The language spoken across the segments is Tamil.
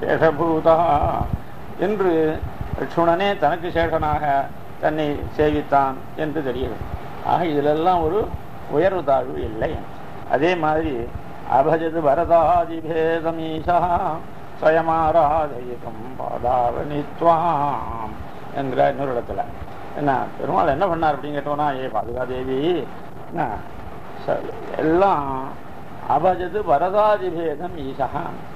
சேஷபூதா என்று லட்சுமணனே தனக்கு சேஷனாக தன்னை சேவித்தான் என்று தெரிகிறது ஆக இதிலெல்லாம் ஒரு உயர்வு தாழ்வு இல்லை அதே மாதிரி அபஜது பரதாதிபேதமீசா ஸ்வயமாராதயிதம் பாதாவனித்வாம் என்கிற இன்னொரு இடத்துல என்ன பெருமாள் என்ன பண்ணார் அப்படின்னு கேட்டோம்னா ஏ பாதுகாதேவி என்ன ச- எல்லாம் அபஜது பரதாதிபேதம் ஈசா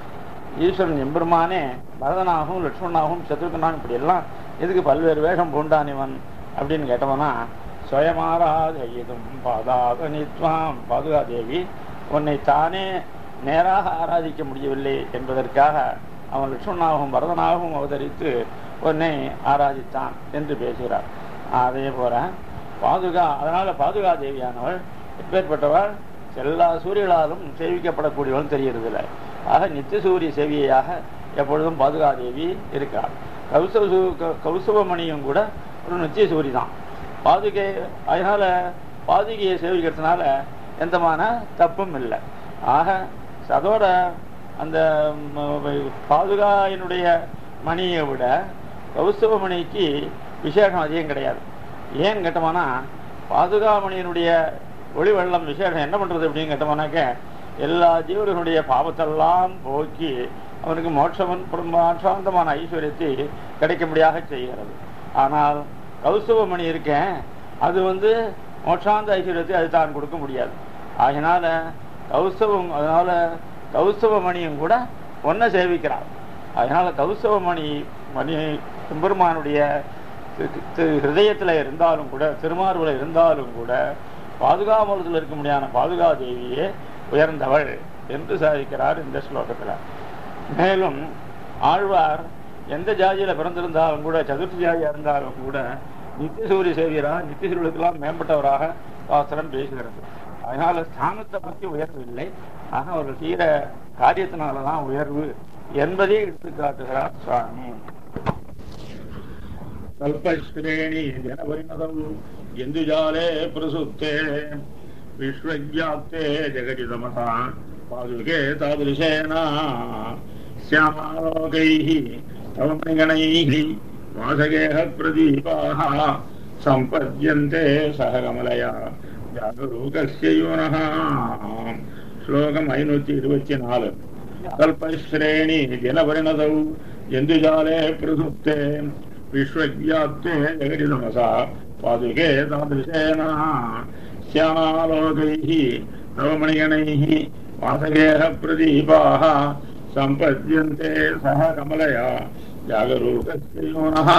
ஈஸ்வரன் எம்பெருமானே பரதனாகவும் லட்சுமணனாகவும் சத்ருகனாகவும் இப்படி எல்லாம் எதுக்கு பல்வேறு வேஷம் பூண்டான் இவன் அப்படின்னு கேட்டவனா சுயமாராதயிதும் பாதாகனித்வாம் பாதுகாதேவி உன்னை தானே நேராக ஆராதிக்க முடியவில்லை என்பதற்காக அவன் லட்சுமணனாகவும் பரதனாகவும் அவதரித்து உன்னை ஆராதித்தான் என்று பேசுகிறார் அதே போல பாதுகா அதனால பாதுகா தேவியானவள் எப்பேற்பட்டவள் எல்லா சூரியர்களாலும் சேவிக்கப்படக்கூடியவள் தெரிகிறதில்லை ஆக நித்திய சூரிய சேவியாக எப்பொழுதும் பாதுகாதேவி இருக்காள் கௌசவ சு- க- கௌசவமணியும் கூட ஒரு நித்திய சூரி தான் பாதுகை அதனால பாதுகையை சேவிக்கிறதுனால எந்தமான தப்பும் இல்லை ஆக அதோட அந்த ம், பாதுகாயினுடைய மணியை விட கௌசவ மணிக்கு விசேஷம் அதிகம் கிடையாது ஏன் கேட்டோம்னா பாதுகாமணியினுடைய ஒளி வெள்ளம் விசேஷம் என்ன பண்றது அப்படின்னு கேட்டோம்னாக்க எல்லா ஜீவர்களுடைய பாவத்தெல்லாம் போக்கி அவனுக்கு மோட்சமன் மோட்சாந்தமான ஐஸ்வர்யத்தை கிடைக்கும்படியாக செய்கிறது ஆனால் கௌசவ மணி இருக்கேன் அது வந்து மோட்சாந்த ஐஸ்வர்யத்தை அது தான் கொடுக்க முடியாது ஆகினால கௌசவம் அதனால கௌசவ மணியும் கூட ஒன்றை சேவிக்கிறார் அதனால கௌசவ மணி மணி பெருமானுடைய திரு- திரு ஹிருதயத்துல இருந்தாலும் கூட திருமார்புல இருந்தாலும் கூட பாதுகாமலத்தில் இருக்க முடியாத பாதுகா தேவியே உயர்ந்தவள் என்று சாதிக்கிறார் இந்த ஸ்லோகத்துல மேலும் ஆழ்வார் எந்த ஜாதியில பிறந்திருந்தாலும் கூட சதுர்த்தி ஜாதியா இருந்தாலும் கூட நித்தியசூரிய சேவியரா நித்தியசூரியர்களுக்கெல்லாம் மேம்பட்டவராக சாஸ்திரம் பேசுகிறது அதனால ஸ்தானத்தை பற்றி உயர்வு இல்லை ஆக அவர்கள் செய்கிற காரியத்தினாலதான் உயர்வு என்பதை எடுத்து காட்டுகிறார் சுவாமி கல்பஸ்ரேணி ஜனபரிணதம் எந்துஜாலே பிரசுத்தே விஸ்வஜாப்தே ஜெகஜிதமசா பாதுகே தாதுருஷேனா श्यामालोकैः तवमणिगणैः वासगेह प्रदीपाः सम्पद्यन्ते सह कमलया जागरूकस्य योनः श्लोकम् ऐनूति இருபத்தி நாலு கல்பஸ்ரேணி ஜனபரிணதௌ ஜந்துஜாலே பிரசுப்தே விஸ்வஜாப்தே ஜெகஜிதமசா பாதுகே தாதுஷேன श्यामालोकैः तवमणिगणैः वासगेह प्रदीपाः सम्पद्यन्ते सह कमलया जागरूकस्य योनः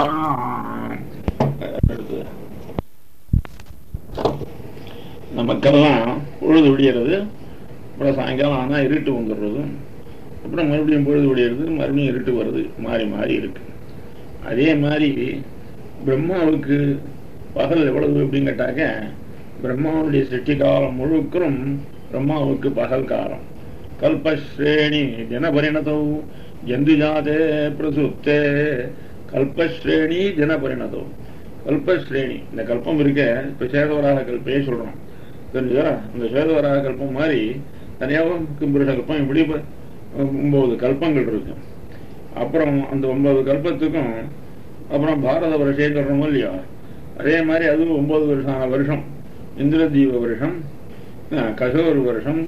நமக்கெல்லாம் பொழுது விடியறது அப்புறம் சாயங்காலம் ஆனால் இருட்டு வந்துடுறது அப்புறம் மறுபடியும் பொழுது விடியறது மறுபடியும் இருட்டு வருது மாறி மாறி இருக்கு அதே மாதிரி பிரம்மாவுக்கு பகல் எவ்வளவு அப்படின்னு கேட்டாக்க பிரம்மாவுடைய சிருஷ்டி காலம் முழுக்கும் பிரம்மாவுக்கு பகல் காலம் கல்பஸ்ரேணி தினபரிணதோ ஜந்துஜாதே பிரசுப்தே கல்பஸ்ரேணி தினபரிணதோ கல்பஸ்ரேணி இந்த கல்பம் இருக்க இப்ப சேதவராக கல்பையே சொல்றோம் தெரிஞ்சா இந்த சேதவராக கல்பம் மாதிரி தனியாகவும் கிம்புருஷ கல்பம் இப்படி இப்ப ஒன்பது கல்பங்கள் இருக்கு அப்புறம் அந்த ஒன்பது கல்பத்துக்கும் அப்புறம் பாரத வருஷம் சொல்றோமோ இல்லையா அதே மாதிரி அதுவும் ஒன்பது வருஷமான வருஷம் இந்திரதீப வருஷம் அஹ், கசோர் வருஷம்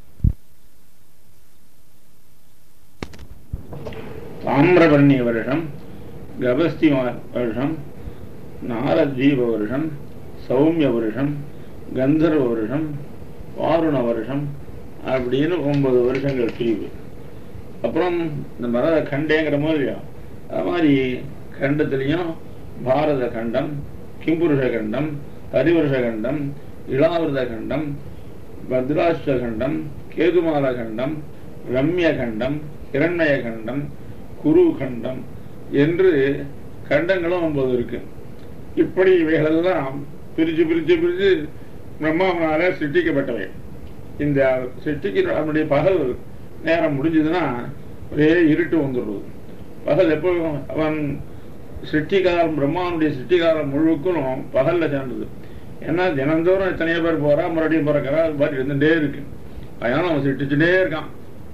தாமிரபர்ணிய வருஷம் கபஸ்தி வ- வருஷம் நாரதீப வருஷம் சௌமிய வருஷம் கந்தர்வ வருஷம் வாருண வருஷம் அப்படின்னு ஒன்பது வருஷங்கள் பிரிவு அப்புறம் இந்த மரத கண்டேங்கிற மாதிரியா அது மாதிரி கண்டத்திலையும் பாரத கண்டம் கிம்புருஷ கண்டம் ஹரிவருஷ கண்டம் இளாவிரத கண்டம் பத்ராஷ்ட கண்டம் கேதுமால கண்டம் ரம்ய கண்டம் இரண்மய கண்டம் குரு கண்டம் என்று கண்டங்களும் ஒன்பது இருக்கு இப்படி இவைகளெல்லாம் பிரிச்சு பிரிச்சு பிரிச்சு பிரம்மாவனால சிருஷ்டிக்கப்பட்டவை இந்த சிருஷ்டிக்கு நம்முடைய பகல் நேரம் முடிஞ்சதுன்னா ஒரே இருட்டு வந்துடுறது பகல் எப்போ அவன் சிருஷ்டிகாலம் பிரம்மாவனுடைய சிருஷ்டிகாலம் முழுக்கும் பகல்ல சேர்ந்தது ஏன்னா தினந்தோறும் எத்தனையோ பேர் போறா மறுபடியும் பிறக்கிறா அது மாதிரி இருந்துட்டே இருக்கு அதனால அவன் சிருஷ்டிச்சுட்டே இருக்கான்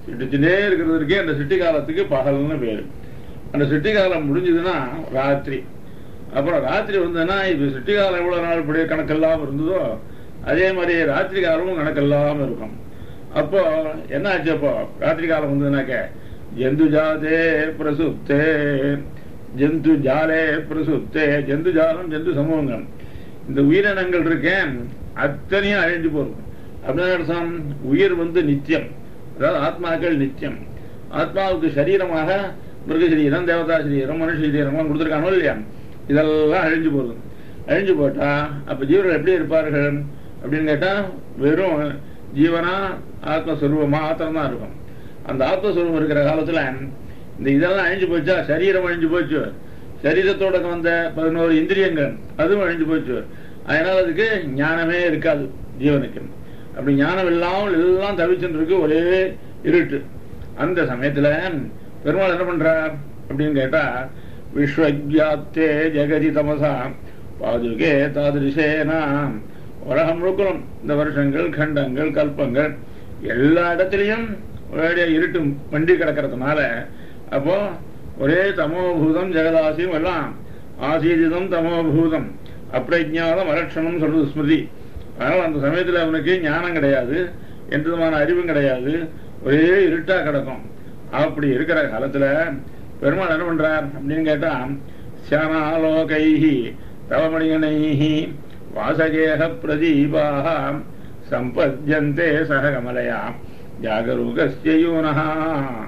சிட்டிச்சுட்டே இருக்கிறதுக்கே அந்த சிட்டி காலத்துக்கு பகல்னு பேரு அந்த சிட்டி காலம் முடிஞ்சதுன்னா ராத்திரி அப்புறம் ராத்திரி வந்ததுன்னா இப்ப சிட்டி காலம் எவ்வளவு நாள் இப்படி கணக்கெல்லாம் இருந்ததோ அதே மாதிரி ராத்திரி காலமும் கணக்கெல்லாம் இருக்கும் அப்போ என்ன ஆச்சு அப்போ ராத்திரி காலம் வந்ததுனாக்க ஜந்து ஜாதே பிரசுப்தே ஜந்து ஜாலே பிரசுப்தே ஜந்து ஜாலம் ஜந்து சமூகங்கள் இந்த உயிரினங்கள் இருக்கேன் அத்தனையும் அழிஞ்சு போகும் அப்படின்னு அர்த்தம் உயிர் வந்து நித்தியம் அதாவது ஆத்மாக்கள் நித்தியம் ஆத்மாவுக்கு சரீரமாக மிருக சரீரம் தேவதா சரீரம் மனுஷ சரீரம் கொடுத்துருக்கானோ இல்லையா இதெல்லாம் அழிஞ்சு போகுது அழிஞ்சு போட்டா அப்ப ஜீவர்கள் எப்படி இருப்பார்கள் அப்படின்னு கேட்டா வெறும் ஜீவனா ஆத்மஸ்வரூபமா மாத்திரம் தான் இருக்கும் அந்த ஆத்மஸ்வரூபம் இருக்கிற காலத்துல இந்த இதெல்லாம் அழிஞ்சு போச்சா சரீரம் அழிஞ்சு போச்சு சரீரத்தோட வந்த பதினோரு இந்திரியங்கள் அதுவும் அழிஞ்சு போச்சு அதனால அதுக்கு ஞானமே இருக்காது ஜீவனுக்கு அப்படி ஞானம் இல்லாமல் எல்லாம் தவிச்சுட்டு இருக்கு ஒரே இருட்டு அந்த சமயத்துல பெருமாள் என்ன பண்றார் அப்படின்னு கேட்டா விஸ்வஜாத்தே ஜெகதி தமசா பாதுகே தாதிருஷேனா உலகம் முழுக்கணும் இந்த வருஷங்கள் கண்டங்கள் கல்பங்கள் எல்லா இடத்துலயும் ஒரே இருட்டு வண்டி கிடக்கிறதுனால அப்போ ஒரே தமோபூதம் ஜெகதாசியம் எல்லாம் ஆசீதிதம் தமோபூதம் அப்பிரஜாதம் அரட்சணம் சொல்றது ஸ்மிருதி அதனால அந்த சமயத்துல அவனுக்கு ஞானம் கிடையாது எந்த விதமான அறிவும் கிடையாது ஒரே இருட்டா கிடக்கும் அப்படி இருக்கிற காலத்துல பெருமாள் என்ன பண்றார் அப்படின்னு கேட்டா சியானாலோகைஹி தவமணிகனைஹி வாசகேக பிரதீபாக சம்பத்யந்தே சககமலையா ஜாகரூகஸ்யூனஹா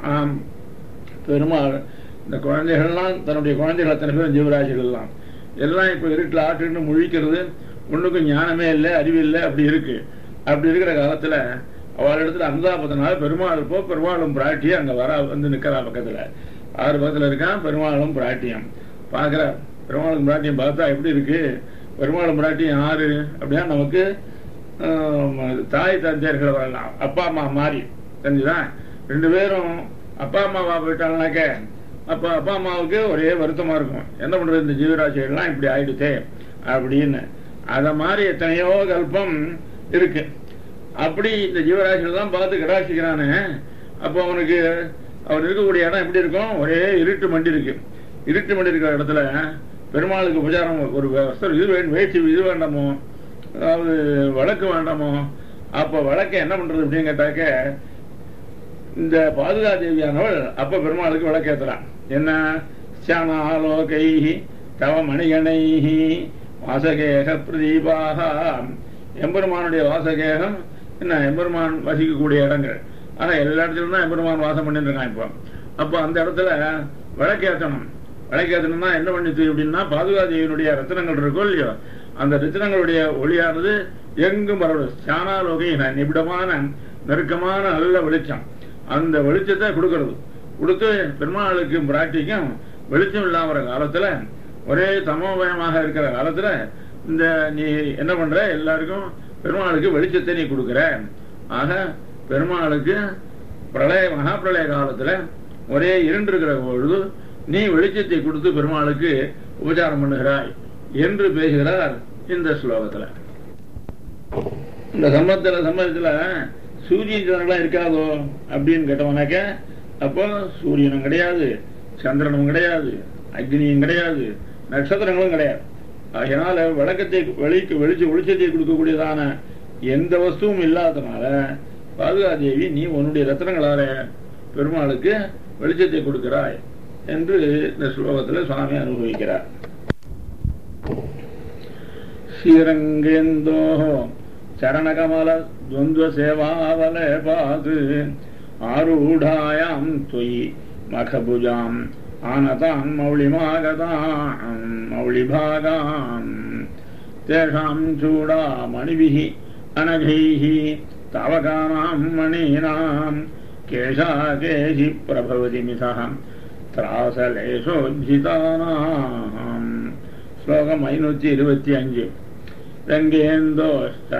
பெருமாள் இந்த குழந்தைகள்லாம் தன்னுடைய குழந்தைகள் அத்தனை பேரும் ஜீவராசிகள்லாம் எல்லாம் இப்ப இருட்டில் ஆட்டுன்னு முழிக்கிறது ஒண்ணுக்கும் ஞானமே இல்லை அறிவு இல்லை அப்படி இருக்கு அப்படி இருக்கிற காலத்துல அவள் இடத்துல அந்தாபத்தினால பெருமாள் போ பெருமாளும் பிராட்டியும் அங்க வர வந்து நிக்கிறா பக்கத்துல ஆறு பக்கத்துல இருக்கான் பெருமாளும் பிராட்டியம் பாக்குற பெருமாளும் பிராட்டியம் பார்த்தா எப்படி இருக்கு பெருமாளும் பிராட்டியம் ஆறு அப்படின்னா நமக்கு தாய் தந்தையர்கள் வரலாம் அப்பா அம்மா மாறி தெரிஞ்சுதான் ரெண்டு பேரும் அப்பா அம்மாவா போயிட்டாங்கனாக்க அப்ப அப்பா அம்மாவுக்கு ஒரே வருத்தமா இருக்கும் என்ன பண்றது இந்த ஜீவராசிகள்லாம் இப்படி ஆயிடுச்சே அப்படின்னு அத மாதிரி எத்தனையோ கல்பம் இருக்கு அப்படி இந்த ஜீவராசிகள் தான் பார்த்து கடாசிக்கிறானு அப்போ அவனுக்கு அவர் இருக்கக்கூடிய இடம் எப்படி இருக்கும் ஒரே இருட்டு மண்டி இருக்கு இருட்டு மண்டி இருக்கிற இடத்துல பெருமாளுக்கு உபச்சாரம் ஒரு வஸ்திரம் இது வேணும் வேட்சி இது வேண்டாமோ அதாவது வழக்கு வேண்டாமோ அப்ப வழக்க என்ன பண்றது அப்படின்னு கேட்டாக்க இந்த பாதுகா தேவியானவள் அப்ப பெருமாளுக்கு விளக்கேத்துறான் என்ன சியானாலோகை தவ மணிகணைஹி வாசகேக பிரதீபாக எம்பெருமானுடைய வாசகேகம் என்ன எம்பெருமான் வசிக்கக்கூடிய இடங்கள் ஆனா எல்லா இடத்துலயும் தான் எம்பெருமான் வாசம் பண்ணிட்டு இருக்கான் இப்போ அப்போ அந்த இடத்துல விளக்கேற்றணும் விளக்கேற்றணும்னா என்ன பண்ணிச்சு அப்படின்னா பாதுகா தேவியினுடைய ரத்தனங்கள் இருக்கோ இல்லையோ அந்த ரத்தினங்களுடைய ஒளியானது எங்கும் வரணும் சானாலோகை நிபிடமான நெருக்கமான நல்ல வெளிச்சம் அந்த வெளிச்சத்தை கொடுக்கறது கொடுத்து பெருமாளுக்கும் பிராட்டிக்கும் வெளிச்சம் இல்லாம காலத்துல ஒரே தமோபயமாக இருக்கிற காலத்துல இந்த நீ என்ன பண்ற எல்லாருக்கும் பெருமாளுக்கு வெளிச்சத்தை நீ கொடுக்கிற ஆக பெருமாளுக்கு பிரளய மகா பிரளய காலத்துல ஒரே இருண்டு இருக்கிற பொழுது நீ வெளிச்சத்தை கொடுத்து பெருமாளுக்கு உபச்சாரம் பண்ணுகிறாய் என்று பேசுகிறார் இந்த ஸ்லோகத்துல இந்த சம்பத்துல சம்பந்தத்துல சூரியன் சந்திரன்லாம் இருக்காதோ அப்படின்னு கேட்டவனாக்க அப்போ சூரியனும் கிடையாது சந்திரனும் கிடையாது அக்னியும் கிடையாது நட்சத்திரங்களும் கிடையாது அதனால விளக்கத்தை வெளிக்கு வெளிச்சு வெளிச்சத்தை கொடுக்கக்கூடியதான எந்த வஸ்துவும் இல்லாதனால பாதுகாதேவி நீ உன்னுடைய ரத்னங்களால பெருமாளுக்கு வெளிச்சத்தை கொடுக்கிறாய் என்று இந்த ஸ்லோகத்தில் சுவாமி அனுபவிக்கிறார் ஸ்ரீரங்கேந்தோ சரணகமல துவந்த சேவாவலேபாது ஆரூடாயாம் தொயி மகபுஜாம் ஆனதாம் மௌளிமாகதாம் மௌளிபாகாம் தேஷாம் சூடா மணிபிः अनघैः तावकानाम् मणीनाम् केशाकेशि प्रभवति मिथः ത്രാസലേശോജ്ജിതാനാം ശ്ലോകം അഞ്ഞൂറ്റി ഇരുപത്തി അഞ്ച് രംഗേന്തോ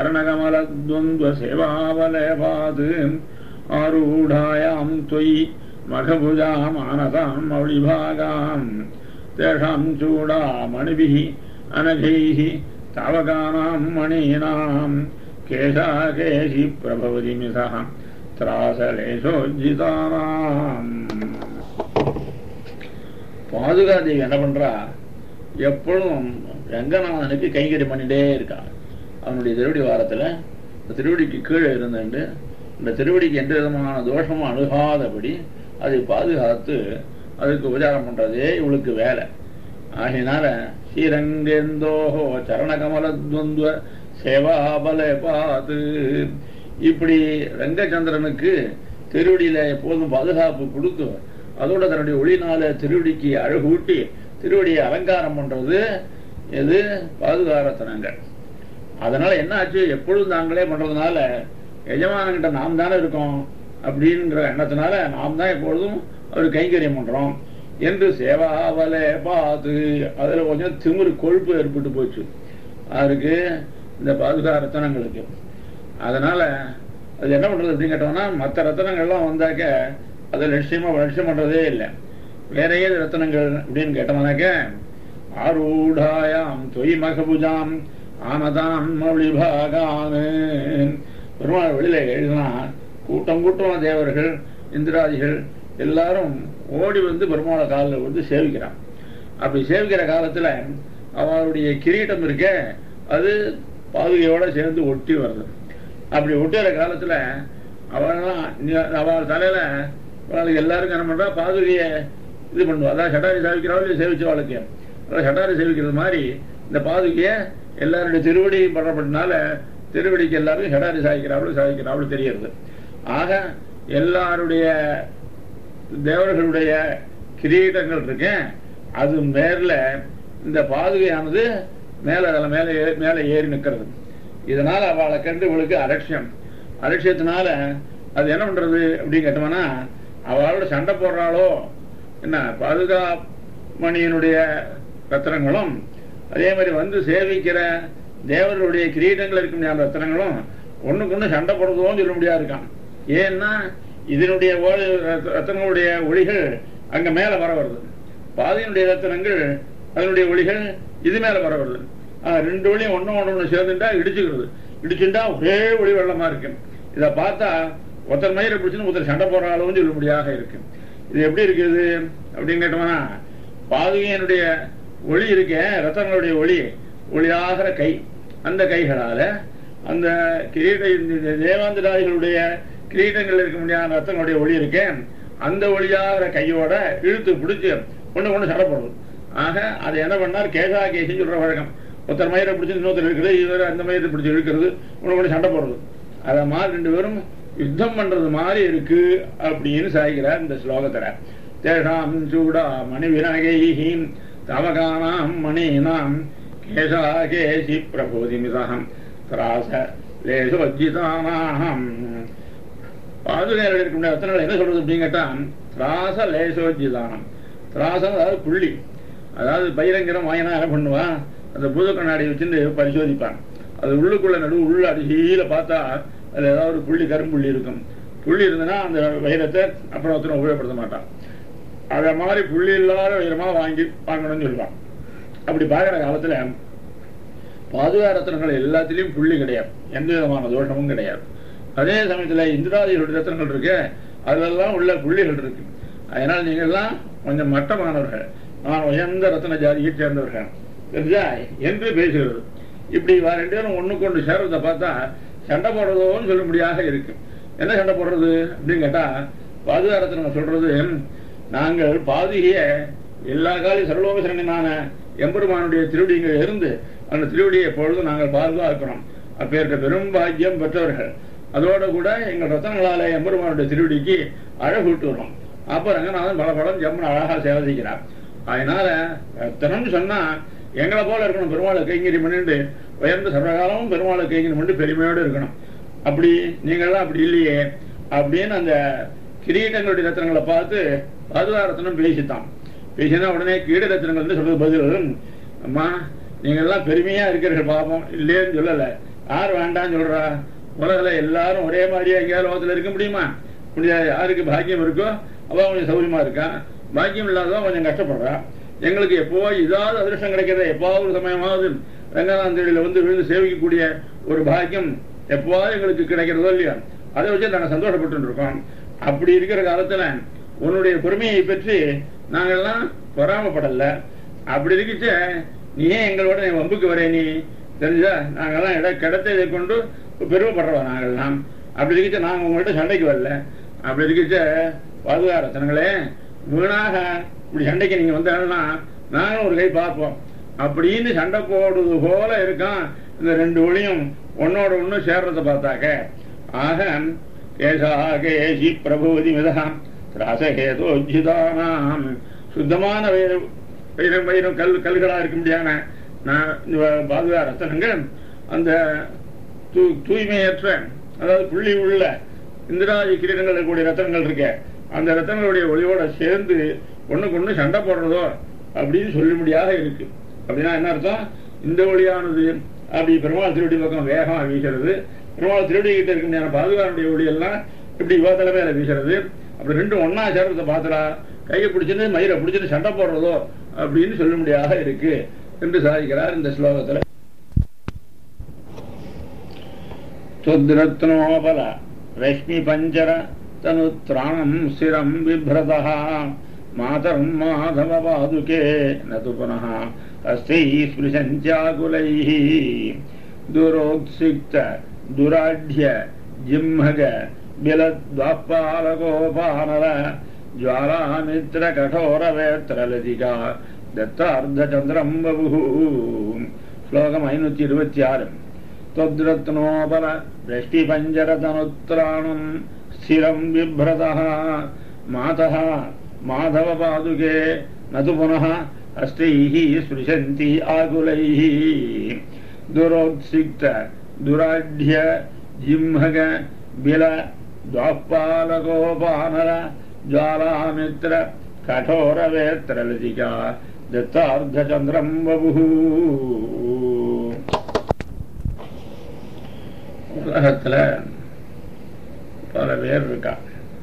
ചരണകമലദ്വന്ദ്വസേവാവലേപാത് ആരൂഢായാം ത്വയി മഖഭുജാമാനതാം മൗളിഭാഗാം തേഷാം ചൂടാമണിഭിः അനഘൈः താവകാനാം മണീനാം കേശാകേശി പ്രഭവതി മിഥः திராசலேசோஜிதானாம் பாதுகாதேவி என்ன பண்றா எப்பொழுதும் ரங்கநாதனுக்கு கைங்கறி பண்ணிட்டே இருக்கான் அவனுடைய திருவடி வாரத்துல இந்த திருவடிக்கு கீழே இருந்துட்டு இந்த திருவடிக்கு எந்த விதமான தோஷமும் அணுகாதபடி அதை பாதுகாத்து அதுக்கு உபச்சாரம் பண்றதே இவளுக்கு வேலை ஆகினால ஸ்ரீரங்கேந்தோஹோ சரணகமலத்வந்த்வ சேவாபல பாத்து இப்படி ரங்கச்சந்திரனுக்கு திருவடியில எப்போதும் பாதுகாப்பு கொடுத்து அதோட தன்னுடைய ஒளினால திருவடிக்கு அழகூட்டி திருவடியை அலங்காரம் பண்றது எது பாதுகாரத்தனங்கள் அதனால என்ன ஆச்சு எப்பொழுதும் நாங்களே பண்றதுனால எஜமானங்கிட்ட நாம் தானே இருக்கோம் அப்படிங்கிற எண்ணத்தினால நாம் தான் எப்பொழுதும் அவர் கைங்கரியம் பண்றோம் என்று சேவாவலை பார்த்து அதுல கொஞ்சம் திமிரு கொழுப்பு ஏற்பட்டு போச்சு அவருக்கு இந்த பாதுகா ரத்தனங்களுக்கு அதனால அது என்ன பண்றது அப்படின்னு கேட்டோம்னா மற்ற ரத்தனங்கள்லாம் வந்தாக்க அதை லட்சியமா லட்சியம் பண்றதே இல்லை வேற ஏது ரத்தனங்கள் அப்படின்னு கேட்டோம்னாக்க ஆரூடாயாம் தொய் மகபுஜாம் ஆனதாம் மொழிபாகானு பெருமாள் வெளியில எழுதினா கூட்டம் கூட்டமா தேவர்கள் இந்திராதிகள் எல்லாரும் ஓடி வந்து பெருமாளை காலில் வந்து சேவிக்கிறான் அப்படி சேவிக்கிற காலத்துல அவளுடைய கிரீட்டம் இருக்க அது பாதுகையோட சேர்ந்து ஒட்டி வருது அப்படி ஒட்டுற காலத்துல அவள்லாம் அவள் தலையில அவளுக்கு எல்லாருக்கும் என்ன பண்றா பாதுகையை இது பண்ணுவா அதான் சட்டாரி சேவிக்கிறவள் சேவிச்சவாளுக்கு அதான் சட்டாரி சேவிக்கிறது மாதிரி இந்த பாதுகையை எல்லாருடைய திருவடி பண்ணப்பட்டனால திருவடிக்கு எல்லாரும் சடாரி சாய்க்கிறாவளு சாய்க்கிறாவளு தெரியறது ஆக எல்லாருடைய தேவர்களுடைய கிரீடங்கள் இருக்கு அது மேல இந்த பாதுகையானது மேல அதில் மேல ஏ- மேல ஏறி நிற்கிறது இதனால அவளை கண்டு இவளுக்கு அலட்சியம் அலட்சியத்தினால அது என்ன பண்றது அப்படின்னு கேட்டோம்னா அவளோட சண்டை போடுறாளோ என்ன பாதுகா மணியினுடைய ரத்தனங்களும் அதே மாதிரி வந்து சேவிக்கிற தேவர்களுடைய கிரீடங்கள் இருக்கும் ஞான ரத்தனங்களும் ஒண்ணுக்கு ஒண்ணு சண்டை போடுறதோன்னு சொல்ல முடியாது இருக்கான் ஏன்னா இதனுடைய ஓ- ரத்த- ரத்தனங்களுடைய ஒளிகள் அங்க மேல வர வருது பாதியினுடைய ரத்தனங்கள் அதனுடைய ஒளிகள் இது மேல வர வருது ஆஹ், ரெண்டு ஒளியும் ஒண்ணு ஒண்ணு ஒண்ணு சேர்ந்துட்டா இடிச்சுக்கிறது இடிச்சுட்டா ஒரே ஒளி வெள்ளமா இருக்கு இத பார்த்தா ஒருத்தர் மயிரை பிடிச்சுன்னு ஒருத்தர் சண்டை போடுறாலும் சொல்ல முடியாத இருக்கு இது எப்படி இருக்குது அப்படின்னு கேட்டோம்னா பாதுகையினுடைய ஒளி இருக்க ரத்தங்களுடைய ஒளி ஒளியாகிற கை அந்த கைகளால அந்த கிரீட இந்த தேவாந்திராதிகளுடைய கிரீடங்கள் இருக்க முடியாத ரத்தங்களுடைய ஒளி இருக்கே அந்த ஒளியாகிற கையோட இழுத்து பிடிச்சு ஒண்ணு ஒண்ணு சண்டை போடுறது ஆக அதை என்ன பண்ணார் கேசா கேசின்னு சொல்ற வழக்கம் ஒருத்தர் மயிரை பிடிச்சு இன்னொருத்தர் இருக்கிறது இவர் அந்த மயிரை பிடிச்சு இழுக்கிறது ஒண்ணு ஒண்ணு சண்டை போடுறது அத மாதிரி ரெண்டு பேரும் யுத்தம் பண்றது மாதிரி இருக்கு அப்படின்னு சாய்கிறார் இந்த ஸ்லோகத்துல தேஷாம் சூடா மணி வினகைஹீம் தமகானாம் மணீனாம் கேசா கேசி பிரபோதிமிதாம் திராச லேசோஜிதானாம் பாதுகையில் இருக்கக்கூடிய ரத்தனங்கள் என்ன சொல்றது அப்படின்னு கேட்டா திராச லேசோஜிதானம் திராசம் அதாவது புள்ளி அதாவது பயிரங்கிற வாயினா என்ன பண்ணுவான் அந்த பூத கண்ணாடி வச்சுட்டு பரிசோதிப்பான் அது உள்ளுக்குள்ள நடுவு உள்ள அடிசீல பார்த்தா அதுல ஏதாவது ஒரு புள்ளி கரும்புள்ளி இருக்கும் புள்ளி இருந்ததுன்னா அந்த வைரத்தை அப்புறம் ஒருத்தரும் உபயோகப்படுத்த மாட்டான் அத மாதிரி புள்ளி இல்லாத வைரமா வாங்கி வாங்கணும்னு சொல்லுவான் அப்படி பார்க்கிற காலத்துல பாதுகா ரத்தனங்கள் எல்லாத்திலையும் புள்ளி கிடையாது எந்த விதமான தோஷமும் கிடையாது அதே சமயத்துல இந்திராதிகளுடைய ரத்தனங்கள் இருக்கு அதெல்லாம் உள்ள புள்ளிகள் இருக்கு அதனால் நீங்க எல்லாம் கொஞ்சம் மட்டமானவர்கள் நான் உயர்ந்த ரத்தன ஜாதியை சேர்ந்தவர்கள் தெரிஞ்சா என்று பேசுகிறது இப்படி இவ ரெண்டு பேரும் ஒண்ணுக்கு ஒன்று சேர்றதை பார்த்தா சண்டை போடுறதோன்னு சொல்ல முடியாத இருக்கு என்ன சண்டை போடுறது அப்படின்னு கேட்டா பாதுகாரத்தை சொல்றது நாங்கள் பாதுகைய எல்லா காலையும் சர்வலோகசரணியான எம்பெருமானுடைய திருவடிங்க இருந்து அந்த திருவடியை எப்பொழுதும் நாங்கள் பாதுகாக்கிறோம் அப்பேற்ற பெரும் பாக்கியம் பெற்றவர்கள் அதோட கூட எங்கள் ரத்தனங்களால எம்பெருமானுடைய திருவடிக்கு அழகூட்டுறோம் அப்ப ரங்கநாதன் பல படம் ஜம்மன் அழகா சேவை செய்கிறார் அதனால ரத்தனம்னு சொன்னா எங்களை போல இருக்கணும் பெருமாளை கைங்கறி பண்ணிட்டு உயர்ந்த சர்வகாலமும் பெருமாளை கைங்கறி பண்ணிட்டு பெருமையோடு இருக்கணும் அப்படி நீங்கள்லாம் அப்படி இல்லையே அப்படின்னு அந்த கிரீடங்களுடைய ரத்தனங்களை பார்த்து பாதுகா ரத்னம் பேசித்தான் பேசினா உடனே கீட ரத்னங்கள் வந்து சொல்றது பதில் அம்மா நீங்க எல்லாம் பெருமையா இருக்கிறீர்கள் பாப்போம் இல்லையேன்னு சொல்லல யார் வேண்டாம்னு சொல்றா உலகில எல்லாரும் ஒரே மாதிரியா எங்கேயாவது லோகத்துல இருக்க முடியுமா முடியாது யாருக்கு பாக்கியம் இருக்கோ அவ கொஞ்சம் சௌரியமா இருக்கா பாக்கியம் இல்லாதவன் கொஞ்சம் கஷ்டப்படுறா எங்களுக்கு எப்போ இதாவது அதிர்ஷ்டம் கிடைக்கிறத எப்பாவது ஒரு சமயமாவது ரங்கநாதன் தேடியில வந்து விழுந்து சேவிக்கக்கூடிய ஒரு பாக்கியம் எப்போவாவது எங்களுக்கு கிடைக்கிறதோ இல்லையா அதை வச்சு நாங்கள் சந்தோஷப்பட்டு இருக்கோம் அப்படி இருக்கிற காலத்துல உன்னுடைய பெருமையை பற்றி நாங்கெல்லாம் பொறாமப்படல அப்படி இருக்கிச்ச நீ ஏன் எங்களோட நீ வம்புக்கு வரே நீ தெரிஞ்சா நாங்கெல்லாம் இட கிடைத்ததை கொண்டு பெருமைப்படுறோம் நாங்கெல்லாம் அப்படி இருக்கிச்ச நாங்க உங்கள்கிட்ட சண்டைக்கு வரல அப்படி இருக்கிச்ச பாதுகா ரத்தனங்களே வீணாக இப்படி சண்டைக்கு நீங்க வந்தாங்கன்னா நாங்களும் ஒரு கை பார்ப்போம் அப்படின்னு சண்டை போடுவது போல இருக்கான் இந்த ரெண்டு ஒளியும் ஒன்னோட ஒண்ணு சேர்றத பார்த்தாக்க ஆக கேசா கேசி பிரபுவதி மிதம் திராசகேதோஜிதானாம் சுத்தமான வைரம் வைரம் வைரம் கல் கல்களா இருக்க முடியாத நான் பாதுகா ரத்தனங்கள் அந்த தூ தூய்மையற்ற அதாவது புள்ளி உள்ள இந்திராஜி கிரீடங்கள் கூடிய ரத்தனங்கள் இருக்க அந்த ரத்தனங்களுடைய ஒளியோட சேர்ந்து ஒண்ணுக்கு ஒண்ணு சண்டை போடுறதோ அப்படின்னு சொல்லும்படியாக இருக்கு அப்படின்னா என்ன அர்த்தம் இந்த ஒளியானது அப்படி பெருமாள் திருவடி பக்கம் வேகமா வீசுறது பெருமாள் திருவடி கிட்ட இருக்க முடியாத பாதுகாப்புடைய ஒளி எல்லாம் இப்படி இவ தலைமையில வீசுறது அப்படி ரெண்டும் ஒன்னா சேர்றத பாத்துறா கையை பிடிச்சிட்டு மயிரை பிடிச்சிட்டு சண்டை போடுறதோ அப்படின்னு சொல்லும்படியாக இருக்கு என்று சாதிக்கிறார் இந்த ஸ்லோகத்துல त्वद्रत्नोपल रश्मिपञ्जर तनुत्राणम् स्थिरम् बिभ्रतः मातरम् माधवपादुके न तु पुनः हस्तैः स्पृशञ्चाकुलैः दुरोत्सिक्त दुराढ्य जिह्मग बिलद्वापालकोपानल ज्वालामित्रकठोरवेत्रलतिका दत्तार्धचन्द्रम् बभुः श्लोकम् ऐनूति இருபத்தி ஆறு त्वद्रत्नोपल वृष्टिपञ्जरतनुत्राणम् स्थिरम् बिभ्रतः मातः माधवपादुके न तु पुनः हस्तैः स्पृशन्ति आकुलैः दुरोत्सिक्त दुराढ्य जिह्मग बिल द्वापालकोपानल ज्वालामित्र कठोरवेत्रलतिका दत्तार्धचन्द्रम् बभुः உலகத்துல பல பேர் இருக்கா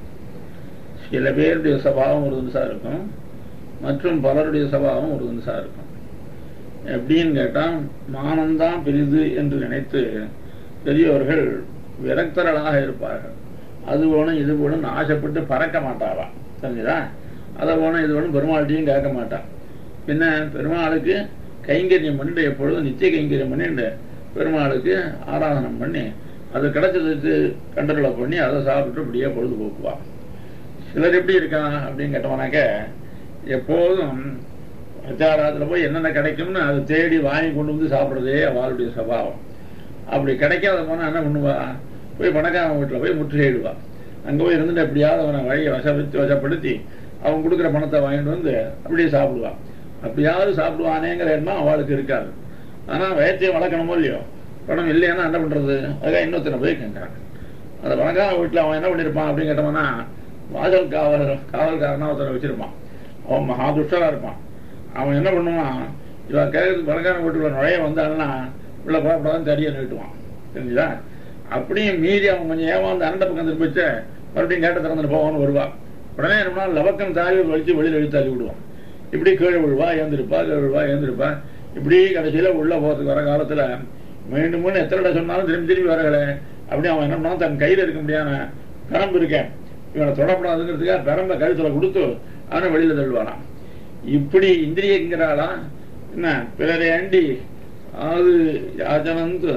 சில பேருடைய சபாவம் ஒரு தினசா இருக்கும் மற்றும் பலருடைய சபாவம் ஒரு தினசா இருக்கும் எப்படின்னு கேட்டா மானம்தான் பெரிது என்று நினைத்து பெரியவர்கள் விரக்தர்களாக இருப்பார்கள் அது வேணும் இது வேணும்னு ஆசைப்பட்டு பறக்க மாட்டாவா தெரிஞ்சுதா அதை வேணும் இது வேணும் பெருமாள்கிட்டையும் கேட்க மாட்டான் பின்ன பெருமாளுக்கு கைங்கரியம் பண்ணிட்டு எப்பொழுதும் நித்திய கைங்கரியம் பண்ணிட்டு பெருமாளுக்கு ஆராதனம் பண்ணி அது கிடைச்சதுக்கு கண்டர்களை பண்ணி அதை சாப்பிட்டு அப்படியே பொழுது போக்குவான் சிலர் எப்படி இருக்கான் அப்படின்னு கேட்டவனாக்க எப்போதும் பிரச்சாரத்தில் போய் என்னென்ன கிடைக்கும்னு அதை தேடி வாங்கி கொண்டு வந்து சாப்பிட்றதே அவளுடைய சபாவம் அப்படி கிடைக்காத போனா என்ன பண்ணுவா போய் பணக்காரன் வீட்டில் போய் முற்றுகையிடுவா அங்கே போய் இருந்துட்டு எப்படியாவது அவனை வழியை வசப்படுத்தி வசப்படுத்தி அவன் கொடுக்குற பணத்தை வாங்கிட்டு வந்து அப்படியே சாப்பிடுவான் அப்படியாவது சாப்பிடுவானேங்கிற எண்ணம் அவளுக்கு இருக்காது ஆனா வயத்தையும் வளர்க்கணுமோ இல்லையோ பணம் இல்லைன்னா என்ன பண்றது அதுக்காக இன்னொருத்தனை போய் கேட்கறான் அந்த பணக்கார வீட்டுல அவன் என்ன பண்ணிருப்பான் அப்படின்னு கேட்டோம்னா வாசல் காவல் காவல்காரனா ஒருத்தனை வச்சிருப்பான் அவன் மகா துஷ்டரா இருப்பான் அவன் என்ன பண்ணுவான் இவன் கேட்கறது பணக்காரன் வீட்டுக்குள்ள நுழைய வந்தான்னா உள்ள புறப்படாதான் தடியை நீட்டுவான் தெரிஞ்சுதா அப்படியும் மீறி அவன் கொஞ்சம் ஏமாந்து அரண்ட பக்கம் திருப்பிச்ச மறுபடியும் கேட்ட திறந்துட்டு போவான்னு வருவான் உடனே என்ன பண்ணா லவக்கம் தாவி வலிச்சு வெளியில இழுத்து தள்ளி விடுவான் இப்படி கீழே விழுவா ஏந்திருப்பா கீழே விழுவா ஏந்திருப்பா இப்படி கடைசியில உள்ள போறதுக்கு வர காலத்துல மீண்டும் மீண்டும் எத்தனை தடவை சொன்னாலும் திரும்பி திரும்பி வரகளே அப்படி அவன் என்ன பண்ணா தன் கையில இருக்க முடியாத பெரம்பு இருக்கேன் இவனை தொடப்படாதுங்கிறதுக்காக பெரம்ப கழுத்துல கொடுத்து அவனை வெளியில தள்ளுவானாம் இப்படி இந்திரியங்கிறாளா என்ன பிறரை அண்டி அது யாச்சனந்து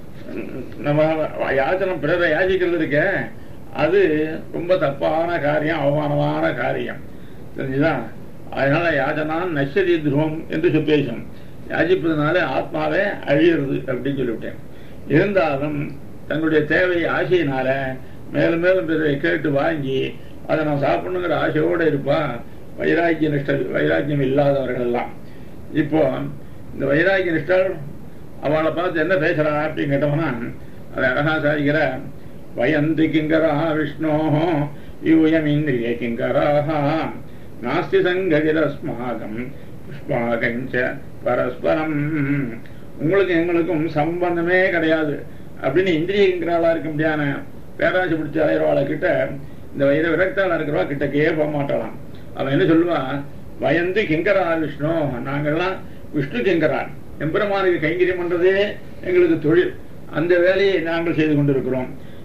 நம்ம யாச்சனம் பிறரை யாசிக்கிறது இருக்க அது ரொம்ப தப்பான காரியம் அவமானமான காரியம் தெரிஞ்சுதா அதனால யாச்சனான் நஷ்யதி துருவம் என்று சுப்பேசம் யாசிப்பதனால ஆத்மாவே அழியிறது அப்படின்னு சொல்லிவிட்டேன் இருந்தாலும் தன்னுடைய தேவை ஆசையினால மேலும் மேலும் பிறரை கேட்டு வாங்கி அதை நான் சாப்பிடணுங்கிற ஆசையோட இருப்பா வைராக்கிய நிஷ்ட வைராக்கியம் இல்லாதவர்கள் எல்லாம் இப்போ இந்த வைராக்கிய நிஷ்டர் அவளை பார்த்து என்ன பேசுறா அப்படின்னு கேட்டோம்னா அதை அழகா சாதிக்கிற வயந்தி கிங்கரா விஷ்ணோ யூயம் இந்திரிய கிங்கராக நாஸ்தி சங்கதிரஸ்மாகம் புஷ்பாகஞ்ச பரஸ்பரம் உங்களுக்கு எங்களுக்கும் சம்பந்தமே கிடையாது அப்படின்னு இந்திரியங்கிறாளா இருக்க முடியாத பேராசி பிடிச்ச அலையறவாள கிட்ட இந்த வயிறு விரக்தாளா இருக்கிறவா கிட்டக்கே போக மாட்டாளாம் அவன் என்ன சொல்லுவா பயந்து கிங்கரா விஷ்ணு நாங்கெல்லாம் விஷ்ணு கிங்கரான் எம்பெருமானுக்கு கைங்கரியம் பண்றதே எங்களுக்கு தொழில் அந்த வேலையை நாங்கள் செய்து கொண்டிருக்கிறோம்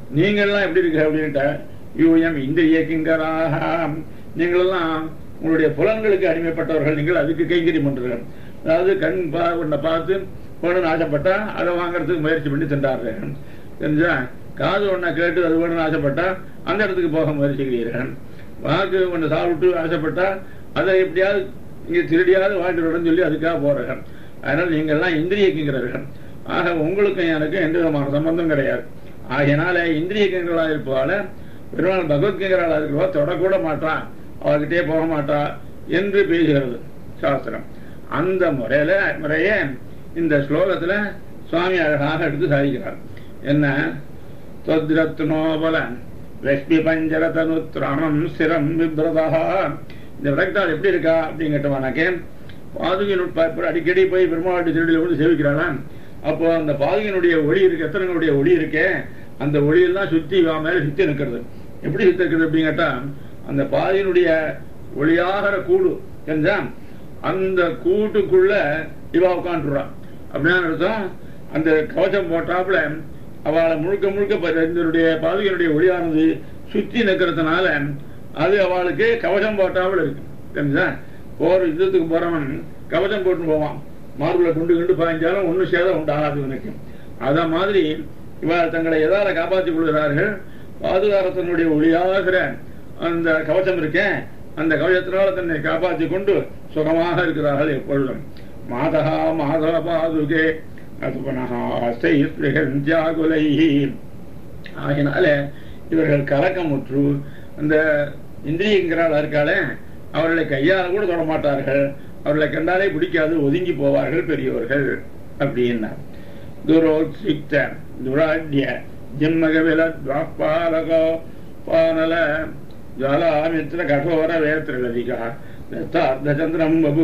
நீங்கள்லாம் எப்படி இருக்க அப்படின்ட்டா யூஎம் இந்திரிய கிங்கராக நீங்களெல்லாம் உங்களுடைய புலன்களுக்கு அடிமைப்பட்டவர்கள் நீங்கள் அதுக்கு கைங்கரியம் பண்றீர்கள் அதாவது கண் பா உன்னை பார்த்து வேணும்னு ஆசைப்பட்டா அதை வாங்குறதுக்கு முயற்சி பண்ணி தின்றார்கள் தெரிஞ்சா காது ஒன்றை கேட்டு அது வேணும்னு ஆசைப்பட்டா அந்த இடத்துக்கு போக முயற்சிக்கிறீர்கள் வாக்கு ஒன்று சாப்பிட்டு ஆசைப்பட்டா அதை எப்படியாவது இங்கே திருடியாவது வாங்கிட்டு வரணும்னு சொல்லி அதுக்காக போறார்கள் அதனால நீங்கள்லாம் இந்திரியக்குங்கிறார்கள் ஆக உங்களுக்கும் எனக்கும் எந்த விதமான சம்பந்தம் கிடையாது ஆகையினால இந்திரியக்கங்களா இருப்பதால பெருமாள் பகவத்கீங்களாக இருக்கிறவா தொடக்கூட மாட்டான் அவர்கிட்டே போக மாட்டா என்று பேசுகிறது சாஸ்திரம் அந்த முறையில முறையே இந்த ஸ்லோகத்துல சுவாமி அழகாக எடுத்து சாதிக்கிறார் என்ன தொத்ரத்னோபல லட்சுமி பஞ்சர தனுத்ராணம் சிரம் விப்ரதா இந்த விளக்கத்தால் எப்படி இருக்கா அப்படின்னு கேட்டவானாக்கே பாதுகை நுட்ப அடிக்கடி போய் பெருமாளுடைய திருடியில வந்து சேவிக்கிறாளா அப்போ அந்த பாதுகையினுடைய ஒளி இருக்கு எத்தனைங்களுடைய ஒளி இருக்கே அந்த ஒளியெல்லாம் சுத்தி இவ மேல சுத்தி நிற்கிறது எப்படி சுத்தி இருக்கிறது அப்படின்னு கேட்டா அந்த பாதையினுடைய ஒளியாகிற கூடு தெரிஞ்சா அந்த கூட்டுக்குள்ள இவா உட்காந்துடுறான் அப்படின்னா அர்த்தம் அந்த கவச்சம் போட்டாப்புல அவளை முழுக்க முழுக்க இதனுடைய பாதுகையினுடைய ஒளியானது சுத்தி நிற்கிறதுனால அது அவளுக்கு கவசம் போட்டாப்புல இருக்கு தெரிஞ்சா போற யுத்தத்துக்கு போறவன் கவசம் போட்டு போவான் மார்புல குண்டு குண்டு பாய்ஞ்சாலும் ஒன்னும் சேதம் உண்டாகாது இவனுக்கு அத மாதிரி இவள் தங்களை எதால காப்பாற்றிக் கொள்கிறார்கள் பாதுகாரத்தினுடைய ஒளியாகிற அந்த கவசம் இருக்கேன் அந்த கவசத்தினால தன்னை காப்பாற்றிக் கொண்டு சுகமாக இருக்கிறார்கள் எப்பொழுதும் மாதகா மாதவ பாதுகே அதுபனகாஸ்தியாகுலை ஆகினால இவர்கள் கலக்கமுற்று அந்த இந்திரியங்கிறாள் இருக்காளே அவர்களை கையால் கூட தொட மாட்டார்கள் அவர்களை கண்டாலே பிடிக்காது ஒதுங்கி போவார்கள் பெரியவர்கள் அப்படின்னா துரோத்சிக்த துராட்ய ஜிம்மகவில துவாப்பாலகோ பானல ஜாலாமித்திர கடோர வேத்திரலதிகா தத்தார்த்தச்சந்திரம் பபு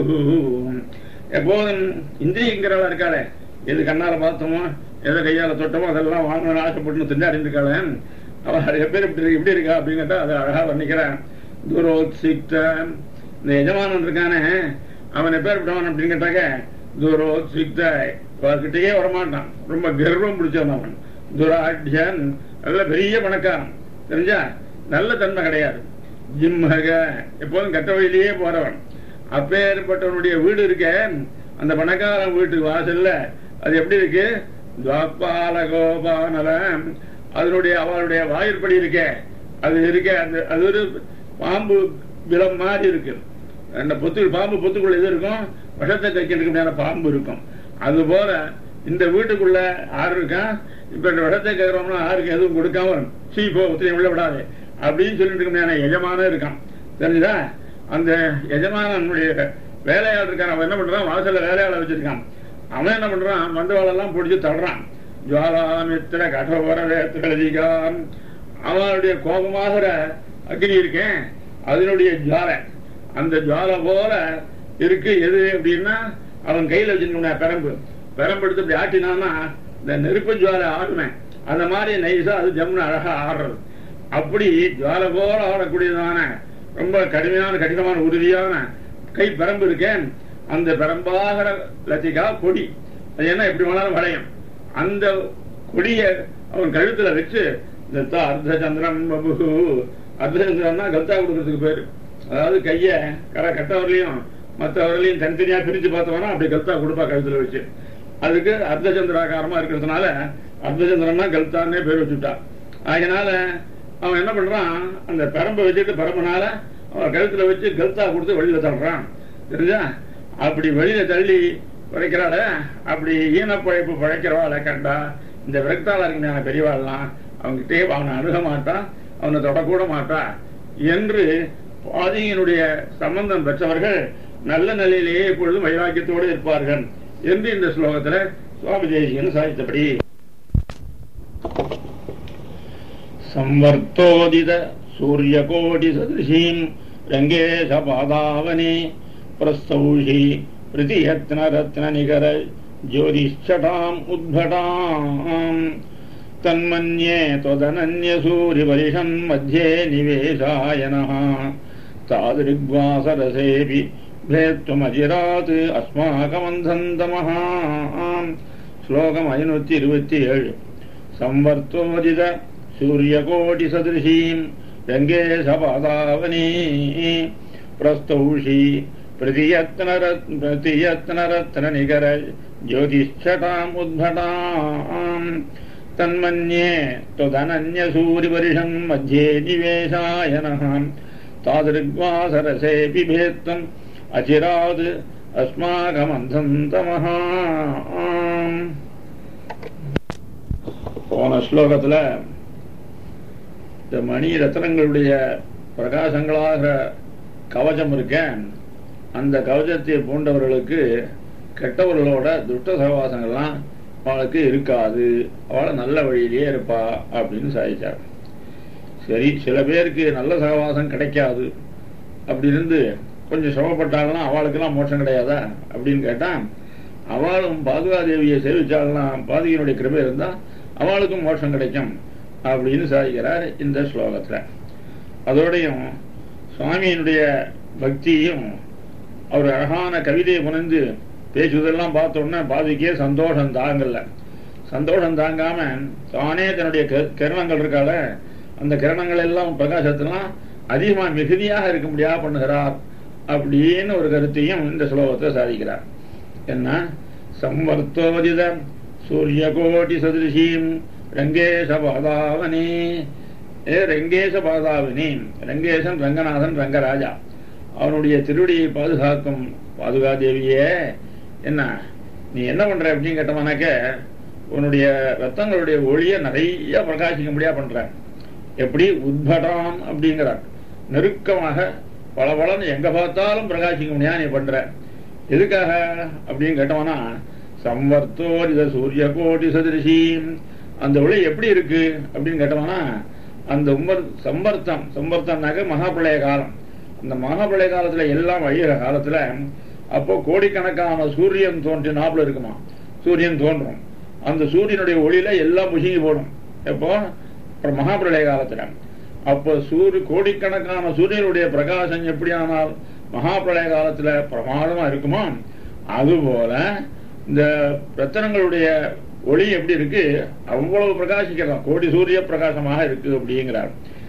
எப்போதும் இந்திரியங்கிறவளா இருக்காளே எது கண்ணால பார்த்தோமோ எதை கையால தொட்டோமோ அதெல்லாம் வாங்கணும்னு ஆசைப்பட்டு திண்டாடி இருக்காளே அவள் எப்பேர் இப்படி இருக்கு எப்படி இருக்கா அப்படின்னு கேட்டா அதை அழகா வர்ணிக்கிறேன் துரோத்சிக்த இந்த எஜமானன் இருக்கானே அவன் எப்பேற்பட்டவன் அப்படின்னு கேட்டாக்க துரோத்சிக்த அவர்கிட்டயே வரமாட்டான் ரொம்ப கர்வம் பிடிச்சவன் அவன் துராட்யன் நல்ல பெரிய பணக்காரன் தெரிஞ்சா நல்ல தன்மை கிடையாது ஜிம்மக எப்போதும் கட்ட வழியிலேயே போறவன் அப்பேற்பட்டவனுடைய வீடு இருக்க அந்த பணக்காரன் வீட்டு வாசல்ல அது எப்படி இருக்கு துவாப்பால கோபானல அதனுடைய அவளுடைய வாயிற்படி இருக்க அது இருக்க அந்த அது ஒரு பாம்பு விலம் மாதிரி இருக்கு அந்த பொத்து பாம்பு பொத்துக்குள்ள எது இருக்கும் விஷத்தை தைக்கிறதுக்கு மேல பாம்பு இருக்கும் அது போல இந்த வீட்டுக்குள்ள ஆறு இருக்கான் இப்ப இந்த விஷத்தை கேட்கறோம்னா ஆருக்கு எதுவும் கொடுக்காம சீ போ ஒத்திரையும் உள்ள விடாது அப்படின்னு சொல்லிட்டு இருக்க எஜமானம் இருக்கான் தெரிஞ்சுதா அந்த எஜமானனுடைய வேலையாள் இருக்கான் அவன் என்ன பண்றான் வாசல்ல வேலையாள வச்சிருக்கான் அவன் என்ன பண்றான் வந்தவாளெல்லாம் பிடிச்சி தடுறான் ஜுவாலாமித்திர கடோர வேத்திரதிகான் அவனுடைய கோபமாகிற அக்னி இருக்கேன் அதனுடைய ஜுவாலை அந்த ஜுவாலை போல இருக்கு எது அப்படின்னா அவன் கையில வச்சிருக்க பெரம்பு பெரம்பு எடுத்து இப்படி ஆட்டினான்னா இந்த நெருப்பு ஜுவாலை ஆடுவேன் அந்த மாதிரி நைஸா அது ஜம்னு அழகா ஆடுறது அப்படி ஜுவாலை போல ஆடக்கூடியதான ரொம்ப கடுமையான கடினமான உறுதியான கை பெரம்பு இருக்கேன் அந்த பெரம்பாகிற லத்திகா கொடி அது என்ன எப்படி வேணாலும் வளையும் அந்த கொடிய அவன் கழுத்துல வச்சு தத்தா அர்த்த சந்திரம் பபு அர்த்த சந்திரம்னா கல்தா கொடுக்கறதுக்கு பேரு அதாவது கைய கரை கட்டவர்களையும் மற்றவர்களையும் தனித்தனியா பிரிச்சு பார்த்தவனா அப்படி கல்தா கொடுப்பா கழுத்துல வச்சு அதுக்கு அர்த்த சந்திராகாரமா இருக்கிறதுனால அர்த்த சந்திரம்னா கல்தான்னே பேர் வச்சுட்டா அதனால அவன் என்ன பண்றான் அந்த பெரம்பை வச்சுட்டு பெரம்பனால அவன் கழுத்துல வச்சு கல்தா கொடுத்து வெளியில தள்ளுறான் தெரிஞ்சா அப்படி வெளியில தள்ளி பழைக்கிறாள அப்படி ஈன பழைப்பு பழைக்கிறவாளை கண்டா இந்த விரக்தாள இருக்கிற பெரியவாள்லாம் அவன்கிட்டே அவனை அணுக மாட்டான் அவனை தொடக்கூட மாட்டா என்று பாதியினுடைய சம்பந்தம் பெற்றவர்கள் நல்ல நிலையிலேயே எப்பொழுதும் வைராக்கியத்தோடு இருப்பார்கள் என்று இந்த ஸ்லோகத்துல சுவாமி தேசியன் சாதித்தபடி संवर्तोदित सूर्यकोटिसदृशीम् रङ्गेश पादावने प्रस्तौषि प्रतियत्नरत्ननिकर ज्योतिश्चटाम् उद्भटाम् तन्मन्ये त्वदनन्यसूरिपरिषन् मध्ये निवेशायनः तादृग्वासरसेऽपि भेत्वमजिरात् अस्माकमन्धन्तमः श्लोकम् ऐनूति இருபத்தி ஏழு संवर्तोदित सूर्यकोटिसदृशीम् रङ्गेशपादावनी प्रस्तौषी प्रतियत्नरत् प्रतियत्नरत्ननिकर ज्योतिश्चटाम् उद्भटाम् तन्मन्ये त्वदनन्यसूरिवर्षम् मध्ये निवेशायनः तादृग्वासरसेऽपि भेत्तम् अचिरात् अस्माकमन्धम् तमः போன ஸ்லோகத்துல இந்த மணி ரத்னங்களுடைய பிரகாசங்களாக கவசம் இருக்கேன் அந்த கவசத்தை பூண்டவர்களுக்கு கெட்டவர்களோட துஷ்ட சகவாசங்கள்லாம் அவளுக்கு இருக்காது அவளை நல்ல வழியிலேயே இருப்பா அப்படின்னு சாதிச்சார் சரி சில பேருக்கு நல்ல சகவாசம் கிடைக்காது அப்படி இருந்து கொஞ்சம் சிரமப்பட்டாங்கன்னா அவளுக்கெல்லாம் மோட்சம் கிடையாதா அப்படின்னு கேட்டா அவளும் பாதுகாதேவியை சேவிச்சாலாம் பாதுகையினுடைய கிருபை இருந்தா அவளுக்கும் மோட்சம் கிடைக்கும் அப்படின்னு சாதிக்கிறார் இந்த ஸ்லோகத்துல அதோடையும் சுவாமியினுடைய பக்தியும் அவர் அழகான கவிதையை புனைந்து பேசுவதெல்லாம் பார்த்த உடனே பாதிக்கே சந்தோஷம் தாங்கல சந்தோஷம் தாங்காம தானே தன்னுடைய க- கிரணங்கள் இருக்கால அந்த கிரணங்கள் எல்லாம் பிரகாசத்தெல்லாம் அதிகமா மிகுதியாக இருக்க முடியாது பண்ணுகிறார் அப்படின்னு ஒரு கருத்தையும் இந்த ஸ்லோகத்தை சாதிக்கிறார் என்ன சம்வர்த்தோதித சூரிய கோட்டி சதிருஷீம் ரங்கேஷ பாதாவனி ஏ ரங்கேஷ பாதாவினி ரங்கேசன் ரங்கநாதன் ரங்கராஜா அவனுடைய திருவடியை பாதுகாக்கும் பாதுகாதேவியே என்ன நீ என்ன பண்ற அப்படின்னு கேட்டோம்னாக்க உன்னுடைய ரத்தங்களுடைய ஒளியை நிறைய பிரகாசிக்கும்படியா பண்ற எப்படி உத்படாம் அப்படிங்கிறார் நெருக்கமாக பளபளன்னு எங்க பார்த்தாலும் பிரகாசிக்க முடியாது நீ பண்ற எதுக்காக அப்படின்னு கேட்டோம்னா சம்வர்த்தோரித சூரிய கோடி சதிருஷி அந்த ஒளி எப்படி இருக்கு அப்படின்னு கேட்டோம்னா அந்த உம்பர் சம்பர்த்தம் சம்பர்த்தம்னாக்க மகாபிரளய காலம் அந்த மகாபிரளய காலத்துல எல்லாம் அழியிற காலத்துல அப்போ கோடிக்கணக்கான சூரியன் தோன்றினாப்புல இருக்குமா சூரியன் தோன்றும் அந்த சூரியனுடைய ஒளியில எல்லாம் முசுங்கி போடும் எப்போ அப்புறம் மகாபிரளய காலத்துல அப்போ சூரிய கோடிக்கணக்கான சூரியனுடைய பிரகாசம் எப்படியானால் மகாபிரளய காலத்துல பிரமாதமா இருக்குமோ அதுபோல இந்த ரத்தனங்களுடைய ஒளி எப்படி இருக்கு அவ்வளவு பிரகாசிக்கலாம் கோடி சூரிய பிரகாசமாக இருக்கு அப்படிங்கிறார்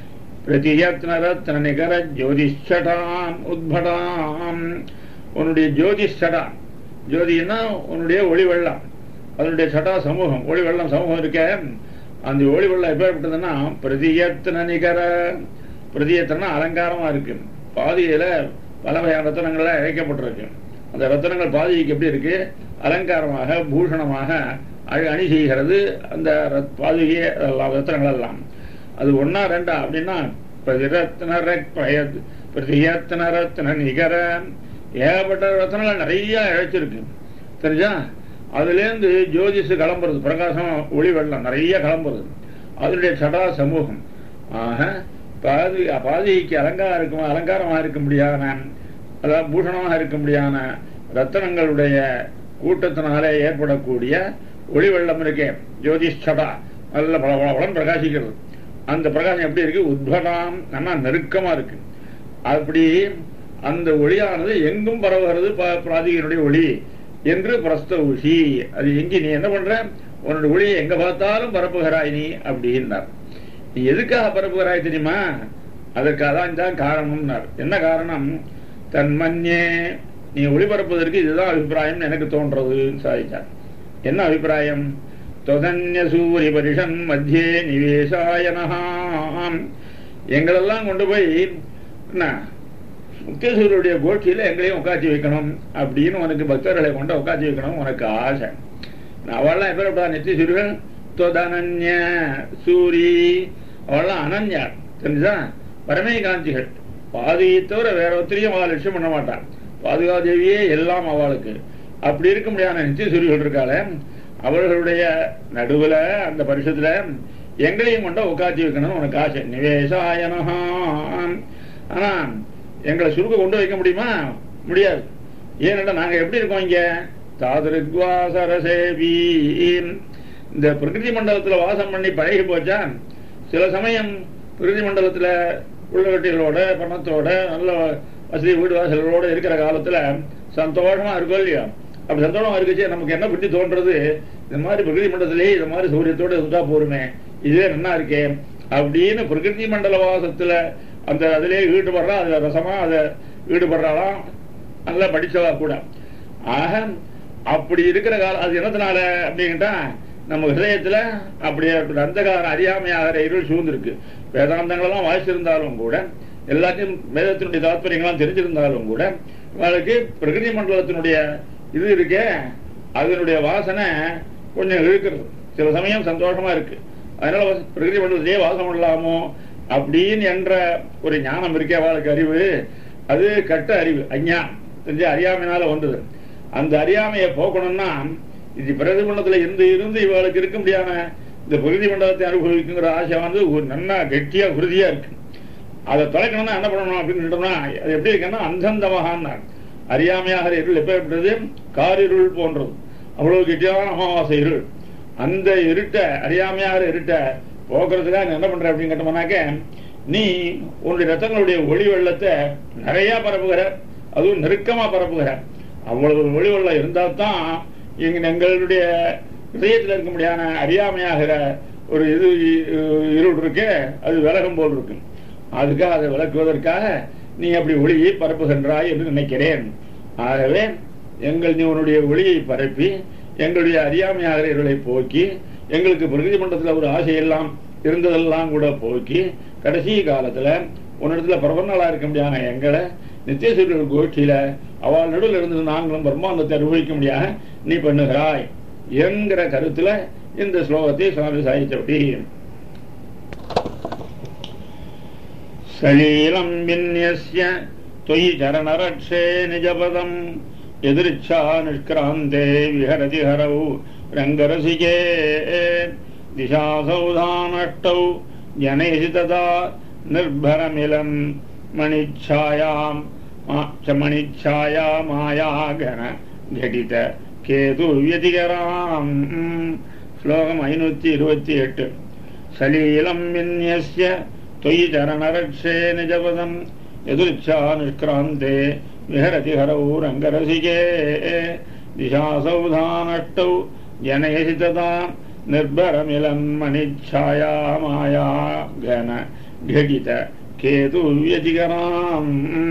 பிரதியத்னரத்ன நிகர ஜோதிஷடாம் உத்படாம் உன்னுடைய ஜோதிஷடா ஜோதினா உன்னுடைய ஒளி வெள்ளம் அதனுடைய சடா சமூகம் ஒளி வெள்ளம் சமூகம் இருக்க அந்த ஒளி வெள்ளம் எப்பேற்பட்டதுன்னா பிரதியத்ன நிகர பிரதியத்தனா அலங்காரமா இருக்கு பாதியில பல வகையான ரத்தனங்கள்ல இழைக்கப்பட்டிருக்கு அந்த ரத்தனங்கள் பாதிக்கு எப்படி இருக்கு அலங்காரமாக பூஷணமாக அழ- அணி செய்கிறது அந்த ரத்- பாதுகையே எல்லாம் ரத்தனங்கள் எல்லாம் அது ஒன்னா ரெண்டா அப்படின்னா பிரதிரத்ன ரக் பிரயத் பிரதியத்ன ரத்ன நிகர ஏகப்பட்ட ரத்தனங்கள் நிறைய இழைச்சிருக்கு தெரிஞ்சா அதுல இருந்து ஜோதிஷு கிளம்புறது பிரகாசம் ஒளி வெள்ளம் நிறைய கிளம்புறது அதனுடைய சடா சமூகம் ஆக பாதி பாதிக்கு அலங்காரம் இருக்கும் அலங்காரமாக இருக்க முடியாத அதாவது பூஷணமாக இருக்க முடியாத ரத்தனங்களுடைய கூட்டத்தினாலே ஏற்படக்கூடிய ஒளி வெள்ளம் இருக்கே ஜோதிஷடா நல்ல பல பலன் பிரகாசிக்கிறது அந்த பிரகாசம் எப்படி இருக்கு உத்படாம் நல்லா நெருக்கமா இருக்கு அப்படி அந்த ஒளியானது எங்கும் பரவுகிறது ப- பிராதிகனுடைய ஒளி என்று பிரஸ்தவுஷி அது எங்க நீ என்ன பண்ற உன்னுடைய ஒளியை எங்க பார்த்தாலும் பரப்புகிறாய் நீ அப்படின்னார் நீ எதுக்காக பரப்புகிறாய் தெரியுமா அதற்காக தான் தான் காரணம்னார் என்ன காரணம் தன்மன்யே நீ ஒளிபரப்புவதற்கு இதுதான் அபிப்பிராயம் எனக்கு தோன்றதுன்னு சாதிச்சார் என்ன அபிப்பிராயம் தொதன்ய சூரிய பரிஷன் மத்தியே நிவேசாயனஹாம் எங்களெல்லாம் கொண்டு போய் என்ன முக்தேஸ்வருடைய கோஷ்டியில எங்களையும் உட்காத்தி வைக்கணும் அப்படின்னு உனக்கு பக்தர்களை கொண்டு உட்காத்தி வைக்கணும் உனக்கு ஆசை அவள்லாம் எப்பேற்பட்டா நித்தியசூரியன் தொதனன்ய சூரி அவள்லாம் அனன்யார் தெரிஞ்சா பரமே காந்திகள் பாதியை தவிர வேற ஒருத்தரையும் அவள் லட்சியம் பண்ண மாட்டான் பாதுகாதேவியே எல்லாம் அவளுக்கு அப்படி இருக்க முடியாத நித்தியசூரிகள் இருக்காளே அவர்களுடைய நடுவுல அந்த பரிசத்துல எங்களையும் கொண்ட உட்காத்தி வைக்கணும்னு உனக்கு ஆசை நிவேசாயனஹா ஆனா எங்களை சுருக்க கொண்டு வைக்க முடியுமா முடியாது ஏனென்றா நாங்க எப்படி இருக்கோம் இங்க தாதிருக்வாசரசேவி இந்த பிரகிருதி மண்டலத்துல வாசம் பண்ணி பழகி போச்சா சில சமயம் பிரகிருதி மண்டலத்துல உள்ளவட்டிகளோட பணத்தோட நல்ல வசதி வீடு வாசல்களோட இருக்கிற காலத்துல சந்தோஷமா இருக்கும் இல்லையா அப்படி சந்தோஷமா இருக்குச்சு நமக்கு என்ன புத்தி தோன்றது இந்த மாதிரி பிரகிருதி மண்டலத்திலேயே இந்த மாதிரி சௌரியத்தோட இருந்தா போருமே இதுவே நல்லா இருக்கே அப்படின்னு பிரகிருதி மண்டல வாசத்துல அந்த அதிலே ஈடுபடுறா அதுல ரசமா அதை ஈடுபடுறாளாம் நல்லா படிச்சவா கூட ஆக அப்படி இருக்கிற காலம் அது என்னத்தினால அப்படின்ட்டா நம்ம ஹிருதயத்துல அப்படியே அந்தகார அறியாமையாகிற இருள் சூழ்ந்திருக்கு வேதாந்தங்களெல்லாம் வாசிச்சிருந்தாலும் கூட எல்லாத்தையும் வேதத்தினுடைய தாத்பரியங்கள்லாம் தெரிஞ்சிருந்தாலும் கூட அவளுக்கு பிரகிருதி மண்டலத்தினுடைய இது இருக்கே அதனுடைய வாசனை கொஞ்சம் இழுக்கிறது சில சமயம் சந்தோஷமா இருக்கு அதனால வச- பிரகிருதி மண்டலத்திலேயே வாசம் பண்ணலாமோ அப்படின்னு என்ற ஒரு ஞானம் இருக்கே அவளுக்கு அறிவு அது கட்ட அறிவு அஞ்ஞானம் தெரிஞ்ச அறியாமையினால வந்தது அந்த அறியாமையை போக்கணும்னா இது பிரதி மண்டலத்துல இருந்து இருந்து இவளுக்கு இருக்க முடியாம இந்த பிரகிருதி மண்டலத்தை அனுபவிக்குங்கிற ஆசை வந்து ஒரு நன்னா கெட்டியா உறுதியா இருக்கு அதை தொலைக்கணும்னா என்ன பண்ணணும் அப்படின்னு கேட்டோம்னா அது எப்படி இருக்குன்னா அந்தந்தமகான்னா அறியாமையாக இருள் எப்பேற்பட்டது காரிருள் போன்றது அவ்வளவு கெட்டியான அமாவாசை இருள் அந்த இருட்டை அறியாமையாக இருட்டை போக்குறதுக்காக நீ என்ன பண்ற அப்படின்னு கேட்டோம்னாக்க நீ உன்னுடைய ரத்தங்களுடைய ஒளி வெள்ளத்தை நிறைய பரப்புகிற அதுவும் நெருக்கமா பரப்புகிற அவ்வளவு ஒளி வெள்ளம் இருந்தால் தான் எங்க எங்களுடைய இதயத்தில் இருக்க முடியாத அறியாமையாகிற ஒரு இது இ- இருள் இருக்கே அது விலகும் போல் இருக்கு அதுக்காக அதை விளக்குவதற்காக நீ அப்படி ஒளியை பரப்புகின்றாய் என்று நினைக்கிறேன் ஆகவே எங்கள் நீ உன்னுடைய ஒளியை பரப்பி எங்களுடைய அறியாமையாகிற இருளை போக்கி எங்களுக்கு பிரகிருதி மண்டலத்தில் ஒரு ஆசையெல்லாம் இருந்ததெல்லாம் கூட போக்கி கடைசி காலத்துல உன்னிடத்துல பிரபன்னலா இருக்க முடியாத எங்களை நித்தியசூரியர் கோஷ்டியில அவள் நடுவில் இருந்து நாங்களும் பிரம்மாண்டத்தை அனுபவிக்க முடியாத நீ பண்ணுகிறாய் என்கிற கருத்துல இந்த ஸ்லோகத்தை சுவாமி சாதிச்சபடி சலீலம் விநியஸ்ய தொயி சரணரட்சே நிஜபதம் எதிர்ச்சா நிஷ்கிராந்தே விஹரதி ஹரௌ ரங்கரசிகே திசாசௌதானஷ்டௌ ஜனேசி ததா நிர்பரமிலம் மணிச்சாயாம் மா- ச மணிச்சாயா மாயாகன घटित கேது வியதிகராம் ஸ்லோகம் ஐநூத்தி இருபத்தி எட்டு சலீலம் விநியஸ்ய त्वयि चरणरक्षे निजपदम् यदृच्छा निष्क्रान्ते विहरति हरौ रङ्गरसिके दिशासौधानष्टौ जनयसि तदा निर्भरमिलन् मणिच्छाया माया घन घटित केतु व्यतिकराम्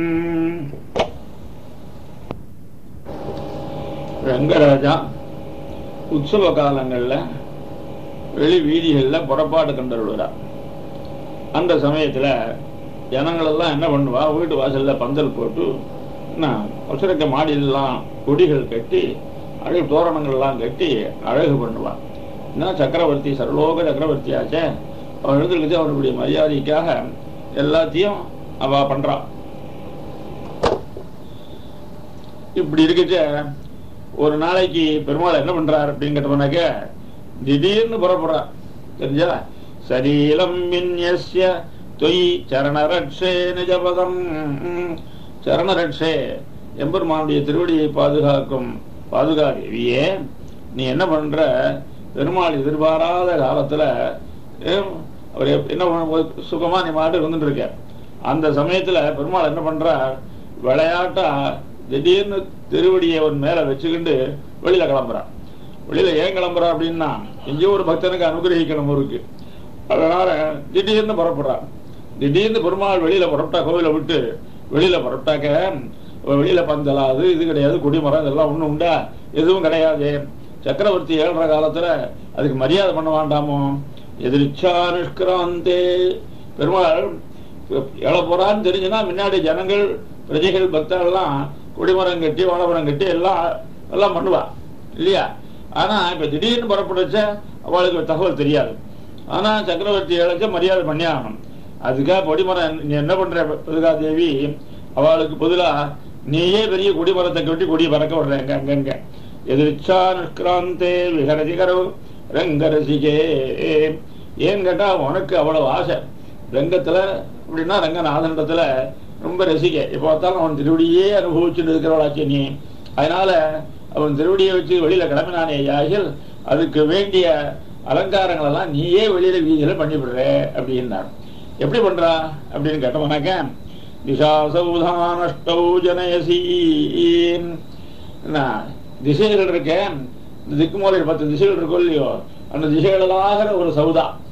ரங்கராஜா உற்சவ காலங்கள்ல வெளி வீதிகள்ல புறப்பாடு கண்டருள்ளார் அந்த சமயத்துல ஜனங்கள் எல்லாம் என்ன பண்ணுவா வீட்டு வாசல்ல பந்தல் போட்டு என்ன அவசரக்க மாடியிலெல்லாம் கொடிகள் கட்டி அழகு தோரணங்கள்லாம் கட்டி அழகு பண்ணுவா என்ன சக்கரவர்த்தி சர்வலோக சக்கரவர்த்தி ஆச்சே அவன் எழுந்திருக்கச்சு அவனுடைய மரியாதைக்காக எல்லாத்தையும் அவ பண்றா இப்படி இருக்கச்ச ஒரு நாளைக்கு பெருமாள் என்ன பண்றார் அப்படின்னு கேட்டோம்னாக்க திடீர்னு புறப்படுறார் தெரிஞ்சா சரீலம் விநியஸ்ய தொய் சரணரட்சே நிஜபதம் சரணரட்சே எம்பெருமானுடைய திருவடியை பாதுகாக்கும் பாதுகாதேவியே நீ என்ன பண்ற பெருமாள் எதிர்பாராத காலத்துல ஏம், அவர் எப்- என்ன பண்ண சுகமா நீ மாட்டு இருந்துட்டு இருக்க அந்த சமயத்துல பெருமாள் என்ன பண்றார் விளையாட்டா திடீர்னு திருவடியை அவன் மேல வச்சுக்கிண்டு வெளியில கிளம்புறான் வெளியில ஏன் கிளம்புறா அப்படின்னா எங்கேயோ ஒரு பக்தனுக்கு அனுகிரகிக்கணும் இருக்கு அதனால திடீர்னு புறப்படுறான் திடீர்னு பெருமாள் வெளியில புறப்பட்டா கோவிலை விட்டு வெளியில புறப்பட்டாக்க வெளியில பந்தலாது இது கிடையாது குடிமரம் இதெல்லாம் ஒண்ணும் உண்டா எதுவும் கிடையாது சக்கரவர்த்தி ஏழ்ற காலத்துல அதுக்கு மரியாதை பண்ண வேண்டாமோ எதிர்ச்சா நிஷ்கிராந்தே பெருமாள் எழ போறான்னு தெரிஞ்சுன்னா முன்னாடி ஜனங்கள் பிரஜைகள் பக்தர்கள்லாம் குடிமரம் கட்டி வாழைமரம் கட்டி எல்லாம் எல்லாம் பண்ணுவா இல்லையா ஆனா இப்ப திடீர்னு புறப்படுச்ச அவளுக்கு தகவல் தெரியாது ஆனா சக்கரவர்த்தி இழைச்ச மரியாதை பண்ணி ஆகணும் அதுக்காக கொடிமரம் நீ என்ன பண்ற பதுகா தேவி அவளுக்கு பதிலா நீயே பெரிய கொடிமரத்தை கட்டி கொடி பறக்க விடுறேங்க அங்கங்க எதிர்ச்சா நிஷ்கிராந்தே விஹரதிகரோ ரங்கரசிகே ஏன்னு கேட்டா உனக்கு அவ்வளவு ஆசை ரங்கத்துல அப்படின்னா ரங்கநாதனிடத்துல ரொம்ப ரசிக்க எப்போ பார்த்தாலும் அவன் திருவடியே அனுபவிச்சுட்டு இருக்கிறவளாச்சு நீ அதனால அவன் திருவடியை வச்சு வெளியில கிளம்பினானே யாகில் அதுக்கு வேண்டிய அலங்காரங்கள் எல்லாம் நீயே வெளியில வீதியில பண்ணிவிடுற அப்படின்னார் எப்படி பண்றா அப்படின்னு கேட்டோம்னாக்க திசாசௌதானஷ்டௌ ஜனயசி என்ன திசைகள் இருக்க இந்த திக்குமூலையில் பத்து திசைகள் இருக்கும் இல்லையோ அந்த திசைகளாகிற ஒரு சௌதா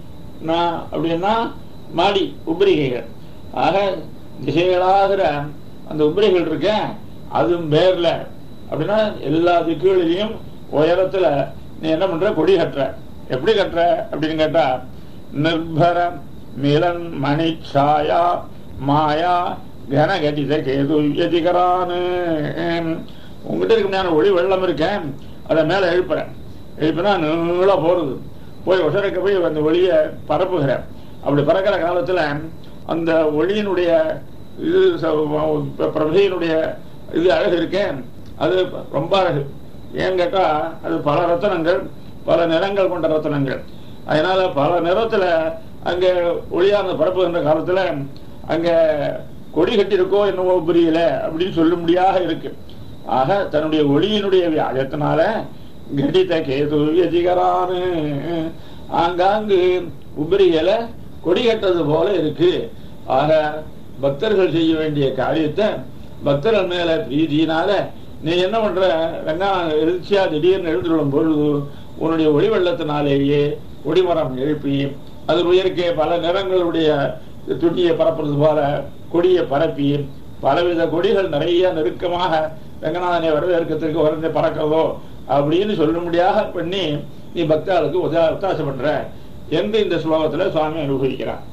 நான் அப்படின்னா மாடி உபரிகைகள் ஆக திசைகளாகிற அந்த உபரிகள் இருக்க அதுவும் பேர்ல அப்படின்னா எல்லா திக்குகளிலையும் உயரத்துல நீ என்ன பண்ற கொடி கட்டுற எப்படி கட்டுற அப்படின்னு கேட்டா நிர்பர மிலன் மணி சாயா மாயா கனகடித கேது எதிகரானு உங்ககிட்ட இருக்க ஒளி வெள்ளம் இருக்கேன் அதை மேல எழுப்புறேன் எழுப்பினா நீளா போறது போய் ஒசரக்க போய் அந்த ஒளியை பரப்புகிறேன் அப்படி பறக்கிற காலத்துல அந்த ஒளியினுடைய இது ச- பிரபையினுடைய இது அழகு இருக்கேன் அது ரொம்ப அழகு ஏன்னு கேட்டா அது பல ரத்தனங்கள் பல நிறங்கள் கொண்ட ரத்தனங்கள் அதனால பல நிறத்துல அங்க ஒளியானது பரப்புகின்ற காலத்துல அங்க கொடி கட்டியிருக்கோ என்னவோ புரியல அப்படின்னு சொல்லும்படியாக இருக்கு ஆக தன்னுடைய ஒளியினுடைய வியாஜத்தினால கடித கேது எதிகரானு ஆங்காங்கு உபரிகளை கொடி கட்டது போல இருக்கு ஆக பக்தர்கள் செய்ய வேண்டிய காரியத்தை பக்தர்கள் மேல பிரீதியினால நீ என்ன பண்ற ரங்கா எழுச்சியா திடீர்னு எழுந்துள்ளும் பொழுது உன்னுடைய ஒளி வெள்ளத்தினாலேயே கொடிமரம் எழுப்பி அது உயர்க்கே பல நிறங்களுடைய துணியை பரப்புறது போல கொடியை பரப்பி பலவித கொடிகள் நிறைய நெருக்கமாக ரங்கநாதனை வரவேற்கிறதுக்கு வரந்து பறக்கிறதோ அப்படின்னு சொல்லும்படியாக பண்ணி நீ பக்தாளுக்கு உதா ஒத்தாசை பண்ற என்று இந்த ஸ்லோகத்துல சுவாமி அனுபவிக்கிறார்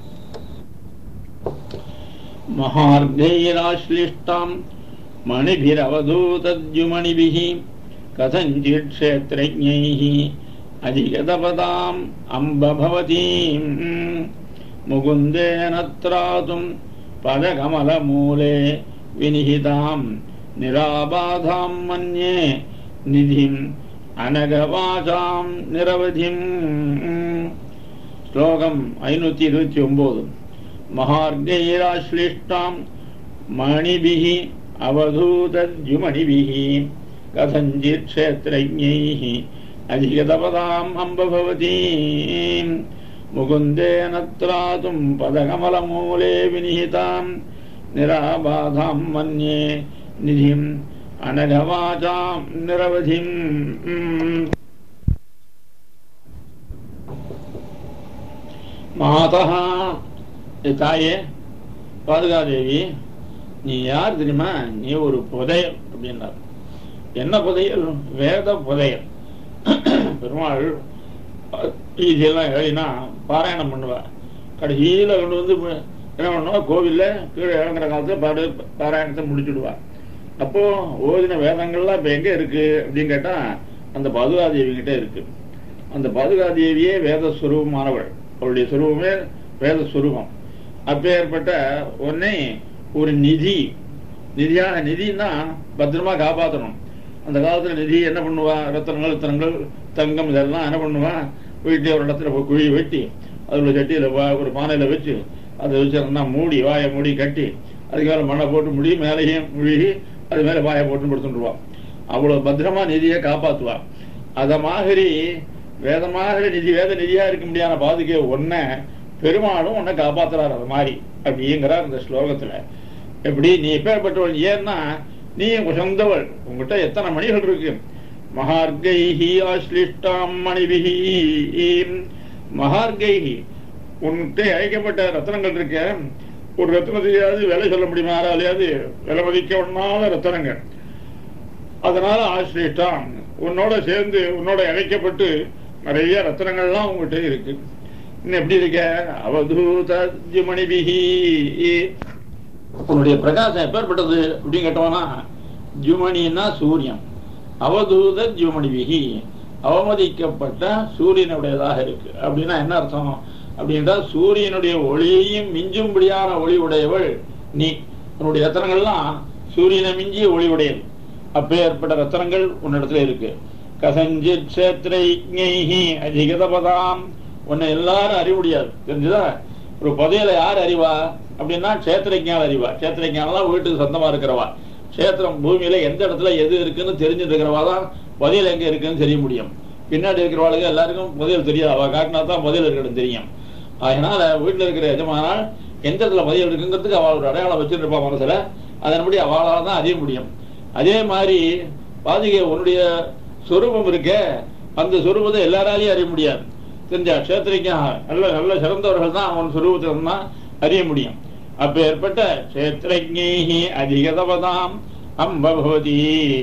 மகார்கைராശ്ലിஷ்டாம் மணிபிரவதூதத்யுமணிபிः கதஞ்சித் க்ஷேத்ரஜ்ஞைः அதிகதபதாம் அம்ப பவதீம் முகுந்தேன த்ராதும் பதகமலமூலே வினிஹிதாம் நிராபாதாம் மன்யே நிதிம் அனகவாசாம் நிரவதிம் ஸ்லோகம் ஐநூத்தி இருபத்தி ஒன்பது மகார்கைராശ്ലിஷ்டாம் மணிபிः அவதூதத்யுமணிபிः கதஞ்சித் க்ஷேத்ரஜ்ஞைः அதிகதபதாம் அம்ப பவதீம் முகுந்தேன த்ராதும் பதகமலமூலே வினிஹிதாம் நிராபாதாம் மன்யே நிதிம் அனகவாசாம் நிரவதிம் மாதா ஏ தாயே பாதுகாதேவி நீ யார் தெரியுமா நீ ஒரு புதையல் அப்படின்னார் என்ன புதையல் வேத புதையல் பெருமாள் இதெல்லாம் எழுதினா பாராயணம் பண்ணுவா கடைசியில கொண்டு வந்து என்ன பண்ணுவா கோவில்ல கீழே இறங்குற காலத்துல பாடு பாராயணத்தை முடிச்சுடுவா அப்போ ஓதின வேதங்கள்லாம் இப்ப எங்க இருக்கு அப்படின்னு கேட்டா அந்த பாதுகாதேவி கிட்ட இருக்கு அந்த பாதுகாதேவியே வேத சுரூபமானவள் அவளுடைய சுரூபமே வேத சுரூபம் அப்பேற்பட்ட உன்னை ஒரு நிதி நிதியாக நிதினா பத்திரமா காப்பாற்றணும் அந்த காலத்துல நிதி என்ன பண்ணுவா ரத்தனங்கள் ரத்தனங்கள் தங்கம் இதெல்லாம் என்ன பண்ணுவா வீட்டில் ஒரு இடத்துல போய் குழி வெட்டி அதுல சட்டியில வா- ஒரு பானையில வச்சு அதை வச்சு நல்லா மூடி வாயை மூடி கட்டி அதுக்கு மேல மண்ணை போட்டு முடி மேலேயும் முழுகி அது மேல வாயை போட்டு படுத்துட்டுருவா அவ்வளவு பத்திரமா நிதியை காப்பாத்துவா அத மாதிரி வேத மாதிரி நிதி வேத நிதியா இருக்க முடியாத பாதுகை ஒன்ன பெருமாளும் உன்னை காப்பாத்துறாரு அது மாதிரி அப்படிங்கிறார் இந்த ஸ்லோகத்துல எப்படி நீ எப்பேற்பட்டவள் ஏன்னா நீ உங்க சொந்தவள் உங்ககிட்ட எத்தனை மணிகள் இருக்கு மகார்கைஹி ஆஸ்லிஷ்டாம் மணிபிஹி மகார்கைஹி உன்கிட்ட அழைக்கப்பட்ட ரத்தனங்கள் இருக்க ஒரு ரத்னத்தையாவது விலை சொல்ல முடியுமா யாராலையாவது விலை மதிக்க ஒண்ணாத ரத்தனங்கள் அதனால ஆசிரியிட்டான் உன்னோட சேர்ந்து உன்னோட இணைக்கப்பட்டு நிறைய ரத்தனங்கள்லாம் உங்ககிட்ட இருக்கு இன்னும் எப்படி இருக்க அவதூத ஜுமணிபிஹி உன்னுடைய பிரகாசம் எப்பேற்பட்டது அப்படின்னு கேட்டோம்னா ஜுமணின்னா சூரியன் அவதூத ஜுமணிபிகி அவமதிக்கப்பட்ட சூரியனுடையதாக இருக்கு அப்படின்னா என்ன அர்த்தம் அப்படின்றா சூரியனுடைய ஒளியையும் மிஞ்சும்படியான ஒளி உடையவள் நீ உன்னுடைய ரத்தனங்கள்லாம் சூரியனை மிஞ்சிய ஒளி உடையது அப்பேற்பட்ட ரத்தனங்கள் உன்னிடத்துல இருக்கு கசஞ்சித் கஷேத்ரைஹி அதிகதபதாம் உன்னை எல்லாரும் அறிய முடியாது தெரிஞ்சுதா ஒரு புதையலை யார் அறிவா அப்படின்னா கஷேத்திரஜால் அறிவா கஷேத்திரஜாலாம் வீட்டுக்கு சொந்தமா இருக்கிறவா கஷேத்திரம் பூமியில எந்த இடத்துல எது இருக்குன்னு தெரிஞ்சுட்டு இருக்கிறவா தான் புதையல் எங்க இருக்குன்னு தெரிய முடியும் பின்னாடி இருக்கிறவாளுக்கு எல்லாருக்கும் புதையல் தெரியாது அவ காட்டினா தான் புதையல் இருக்கிறது தெரியும் அதனால வீட்டுல இருக்கிற எஜமானால் எந்த இடத்துல புதையல் இருக்குங்கிறதுக்கு அவள் ஒரு அடையாளம் வச்சுட்டு இருப்பா மனசுல அதன்படி அவளால தான் அறிய முடியும் அதே மாதிரி பாதிகை உன்னுடைய சொரூபம் இருக்க அந்த சொரூபத்தை எல்லாராலையும் அறிய முடியாது தெரிஞ்ச கஷேத்திரிக்கா நல்ல நல்ல சிறந்தவர்கள் தான் அவன் சுரூபத்தில் தான் அறிய முடியும் அப்ப ஏற்பட்ட கஷேத்திரஜை அதிகதவதாம் அம்பபவதி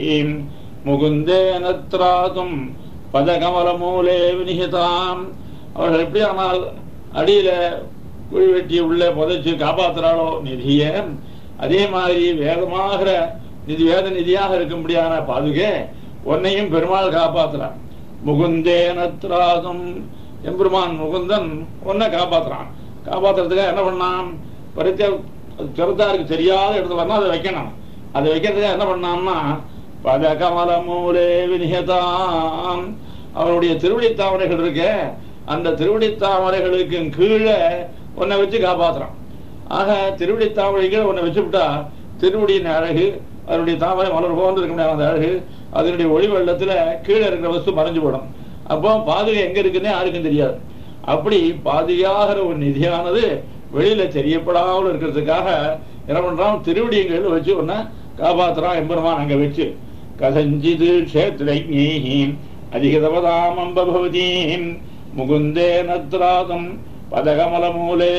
முகுந்தேனத்ராதும் பதகமல மூலே வினிகிதாம் அவர்கள் எப்படி ஆனால் அடியில குழி வெட்டி உள்ள புதைச்சு காப்பாத்துறாளோ நிதிய அதே மாதிரி வேதமாகிற நிதி வேத நிதியாக இருக்கும்படியான பாதுகே உன்னையும் பெருமாள் காப்பாத்துறான் முகுந்தேனத்ராதும் எம்பெருமான் முகுந்தன் உன்னை காப்பாத்துறான் காப்பாத்துறதுக்காக என்ன பண்ணான் பரித்திய சிறந்தாருக்கு தெரியாத இடத்துல வரணும் அதை வைக்கணும் அதை வைக்கிறதுக்காக என்ன பண்ணான்னா பதகமல மூலே வினிகதாம் அவருடைய திருவடி தாமரைகள் இருக்க அந்த திருவடி தாமரைகளுக்கு கீழே உன்னை வச்சு காப்பாத்துறான் ஆக திருவடி தாமரைகள் உன்னை வச்சுவிட்டா திருவடியின் அழகு அதனுடைய தாமரை மலர் போன்று இருக்க முடியாத அந்த அழகு அதனுடைய ஒளி வெள்ளத்துல கீழே இருக்கிற வஸ்து மறைஞ்சு போடும் அப்போ பாதுகை எங்க இருக்குன்னே யாருக்கும் தெரியாது அப்படி பாதுகாகிற ஒரு நிதியானது வெளியில தெரியப்படாமல் இருக்கிறதுக்காக என்ன பண்றான் திருவடியங்கள் வச்சு உன்னை காப்பாத்துறான் எம்பெருமான் அங்க வச்சு கதஞ்சிது கஷேத்ரஜ்ஞைஹி அதிகதவதாம் அம்பபவதீம் முகுந்தே நத்ராதம் பதகமல மூலே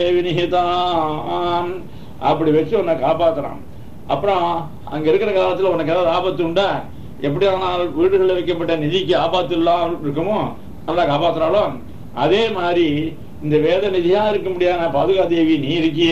வினிகிதாம் அப்படி வச்சு உன்னை காப்பாத்துறான் அப்புறம் அங்க இருக்கிற காலத்துல உனக்கு ஏதாவது ஆபத்து உண்டா எப்படி ஆனால் வீடுகளில் வைக்கப்பட்ட நிதிக்கு ஆபத்து இல்லாமல் இருக்குமோ நல்லா காப்பாத்துறாளோ அதே மாதிரி இந்த வேத நிதியா இருக்க முடியாத பாதுகாதேவி நீ இருக்கிய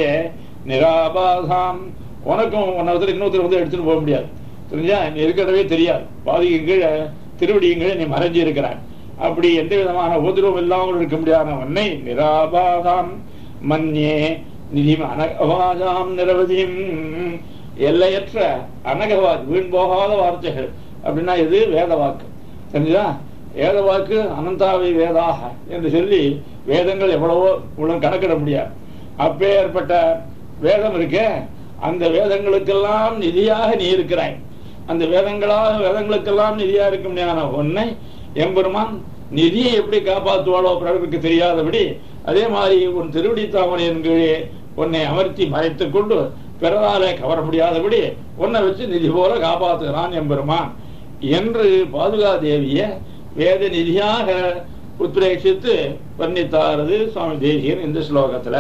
நிராபாதாம் உனக்கும் உன்னை ஒருத்தர் இன்னொருத்தர் வந்து எடுத்துட்டு போக முடியாது தெரிஞ்சா நீ இருக்கிறதவே தெரியாது பாதுகை கீழே திருவடியும் கீழே நீ மறைஞ்சு இருக்கிறாய் அப்படி எந்த விதமான உபதிரவம் இல்லாமல் இருக்க முடியாத உன்னை நிராபாதாம் மன்யே நிதிம் அனகவாஜாம் நிரவதியும் எல்லையற்ற அனகவாத் வீண் போகாத வார்த்தைகள் அப்படின்னா இது வேத வாக்கு தெரிஞ்சா வேத வாக்கு அனந்தாவை வேதாக என்று சொல்லி வேதங்கள் எவ்வளவோ இவ்வளவு கணக்கிட முடியாது அப்பேற்பட்ட வேதம் இருக்கே அந்த வேதங்களுக்கெல்லாம் நிதியாக நீ இருக்கிறாய் அந்த வேதங்களாக வேதங்களுக்கெல்லாம் நிதியா இருக்க முடியாத ஒன்னை எம்பெருமான் நிதியை எப்படி காப்பாற்றுவாளோ பிறருக்கு தெரியாதபடி அதே மாதிரி உன் திருவடி தாமரையின் கீழே உன்னை அமர்த்தி மறைத்துக் கொண்டு பிறராலே கவர முடியாதபடி உன்னை வச்சு நிதி போல காப்பாற்றுகிறான் எம்பெருமான் என்று பாதுகா தேவிய வேத நிதியாக உத்ரேஷித்து வர்ணித்தாரது சுவாமி தேசியன் இந்த ஸ்லோகத்துல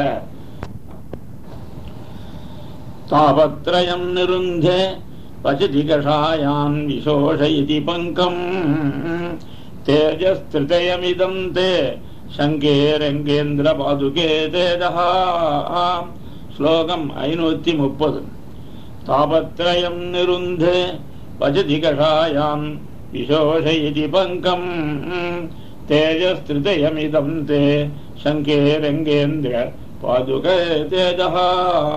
தாபத்ரயம் நிருந்தே பச்சதி கஷாயான் விசோஷயதி பங்கம் தேஜஸ்திருதயமிதம் தே சங்கே ரங்கேந்திர பாதுகே தேஜஹா ஸ்லோகம் ஐநூத்தி முப்பது தாபத்ரயம் நிருந்தே பஜதி கஷாயாம் விசோஷயதி பங்கம் தேஜஸ்திருதயமிதம் தே சங்கே ரங்கேந்திர பாதுகே தேஜஹா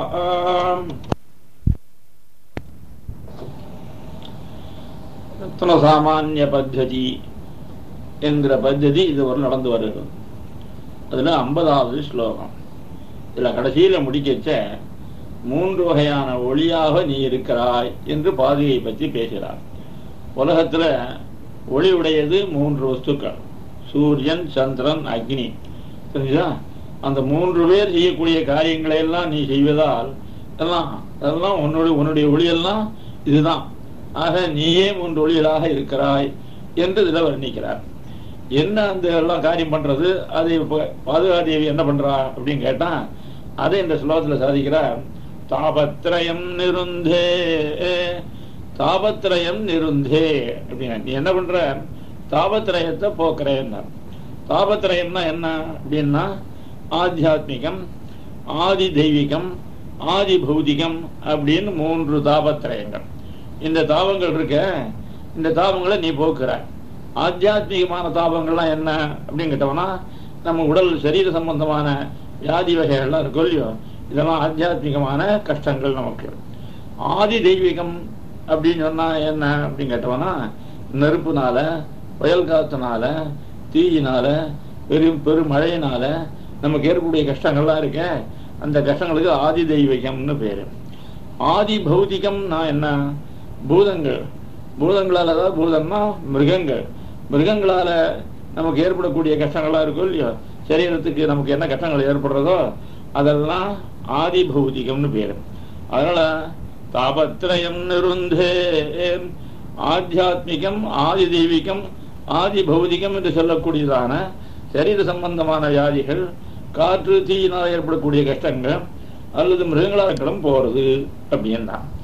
ரத்ன சாமானிய பத்ததி என்கிற பத்ததி இது ஒரு நடந்து வருகிறது அதுல ஐம்பதாவது ஸ்லோகம் இதுல கடைசியில முடிக்கச்ச மூன்று வகையான ஒளியாக நீ இருக்கிறாய் என்று பாதுகையை பற்றி பேசுகிறார் உலகத்துல ஒளி உடையது மூன்று வஸ்துக்கள் சூரியன் சந்திரன் அக்னி தெரிஞ்சா அந்த மூன்று பேர் செய்யக்கூடிய காரியங்களை எல்லாம் நீ செய்வதால் எல்லாம் அதெல்லாம் உன்னுடைய உன்னுடைய ஒளியெல்லாம் இதுதான் ஆக நீயே மூன்று ஒளிகளாக இருக்கிறாய் என்று இதில் வர்ணிக்கிறார் என்ன அந்த எல்லாம் காரியம் பண்றது அதை பாதுகாதேவி என்ன பண்றா அப்படின்னு கேட்டா அதை இந்த ஸ்லோகத்துல சாதிக்கிறார் தாபத்ரயம் நிருந்தே தாபத்ரயம் நிருந்தே அப்படின்னா நீ என்ன பண்ற தாபத்ரயத்தை போக்குறேன்னா தாபத்ரயம்னா என்ன அப்படின்னா ஆத்தியாத்மிகம் ஆதி தெய்வீகம் ஆதி பௌதிகம் அப்படின்னு மூன்று தாபத்ரயங்கள் இந்த தாபங்கள் இருக்க இந்த தாபங்களை நீ போக்குற ஆத்தியாத்மிகமான தாபங்கள்லாம் என்ன அப்படின்னு கேட்டோம்னா நம்ம உடல் சரீர சம்பந்தமான வியாதி வகைகள்லாம் இருக்கும் இல்லையோ இதெல்லாம் ஆத்தியாத்மிகமான கஷ்டங்கள் நமக்கு ஆதி தெய்வீகம் அப்படின்னு சொன்னா என்ன அப்படின்னு கேட்டோம்னா நெருப்புனால புயல் காத்துனால தீயினால பெரும் பெருமழையினால நமக்கு ஏற்படக்கூடிய கஷ்டங்கள்லாம் இருக்க அந்த கஷ்டங்களுக்கு ஆதி தெய்வீகம்னு பேரு ஆதி பௌதிகம்னா என்ன பூதங்கள் பூதங்களால தான் பூதம்னா மிருகங்கள் மிருகங்களால நமக்கு ஏற்படக்கூடிய கஷ்டங்கள்லாம் இருக்கும் இல்லையோ சரீரத்துக்கு நமக்கு என்ன கஷ்டங்கள் ஏற்படுறதோ அதெல்லாம் ஆதி பௌதிகம்னு பேரு அதனால தாபத்ரயம் நிருந்தே ஆத்தியாத்மிகம் ஆதி தெய்வீகம் ஆதி பௌதிகம் என்று சொல்லக்கூடியதான சரீர சம்பந்தமான வியாதிகள் காற்று தீயினால் ஏற்படக்கூடிய கஷ்டங்கள் அல்லது மிருகங்களாலும் போறது அப்படின்னா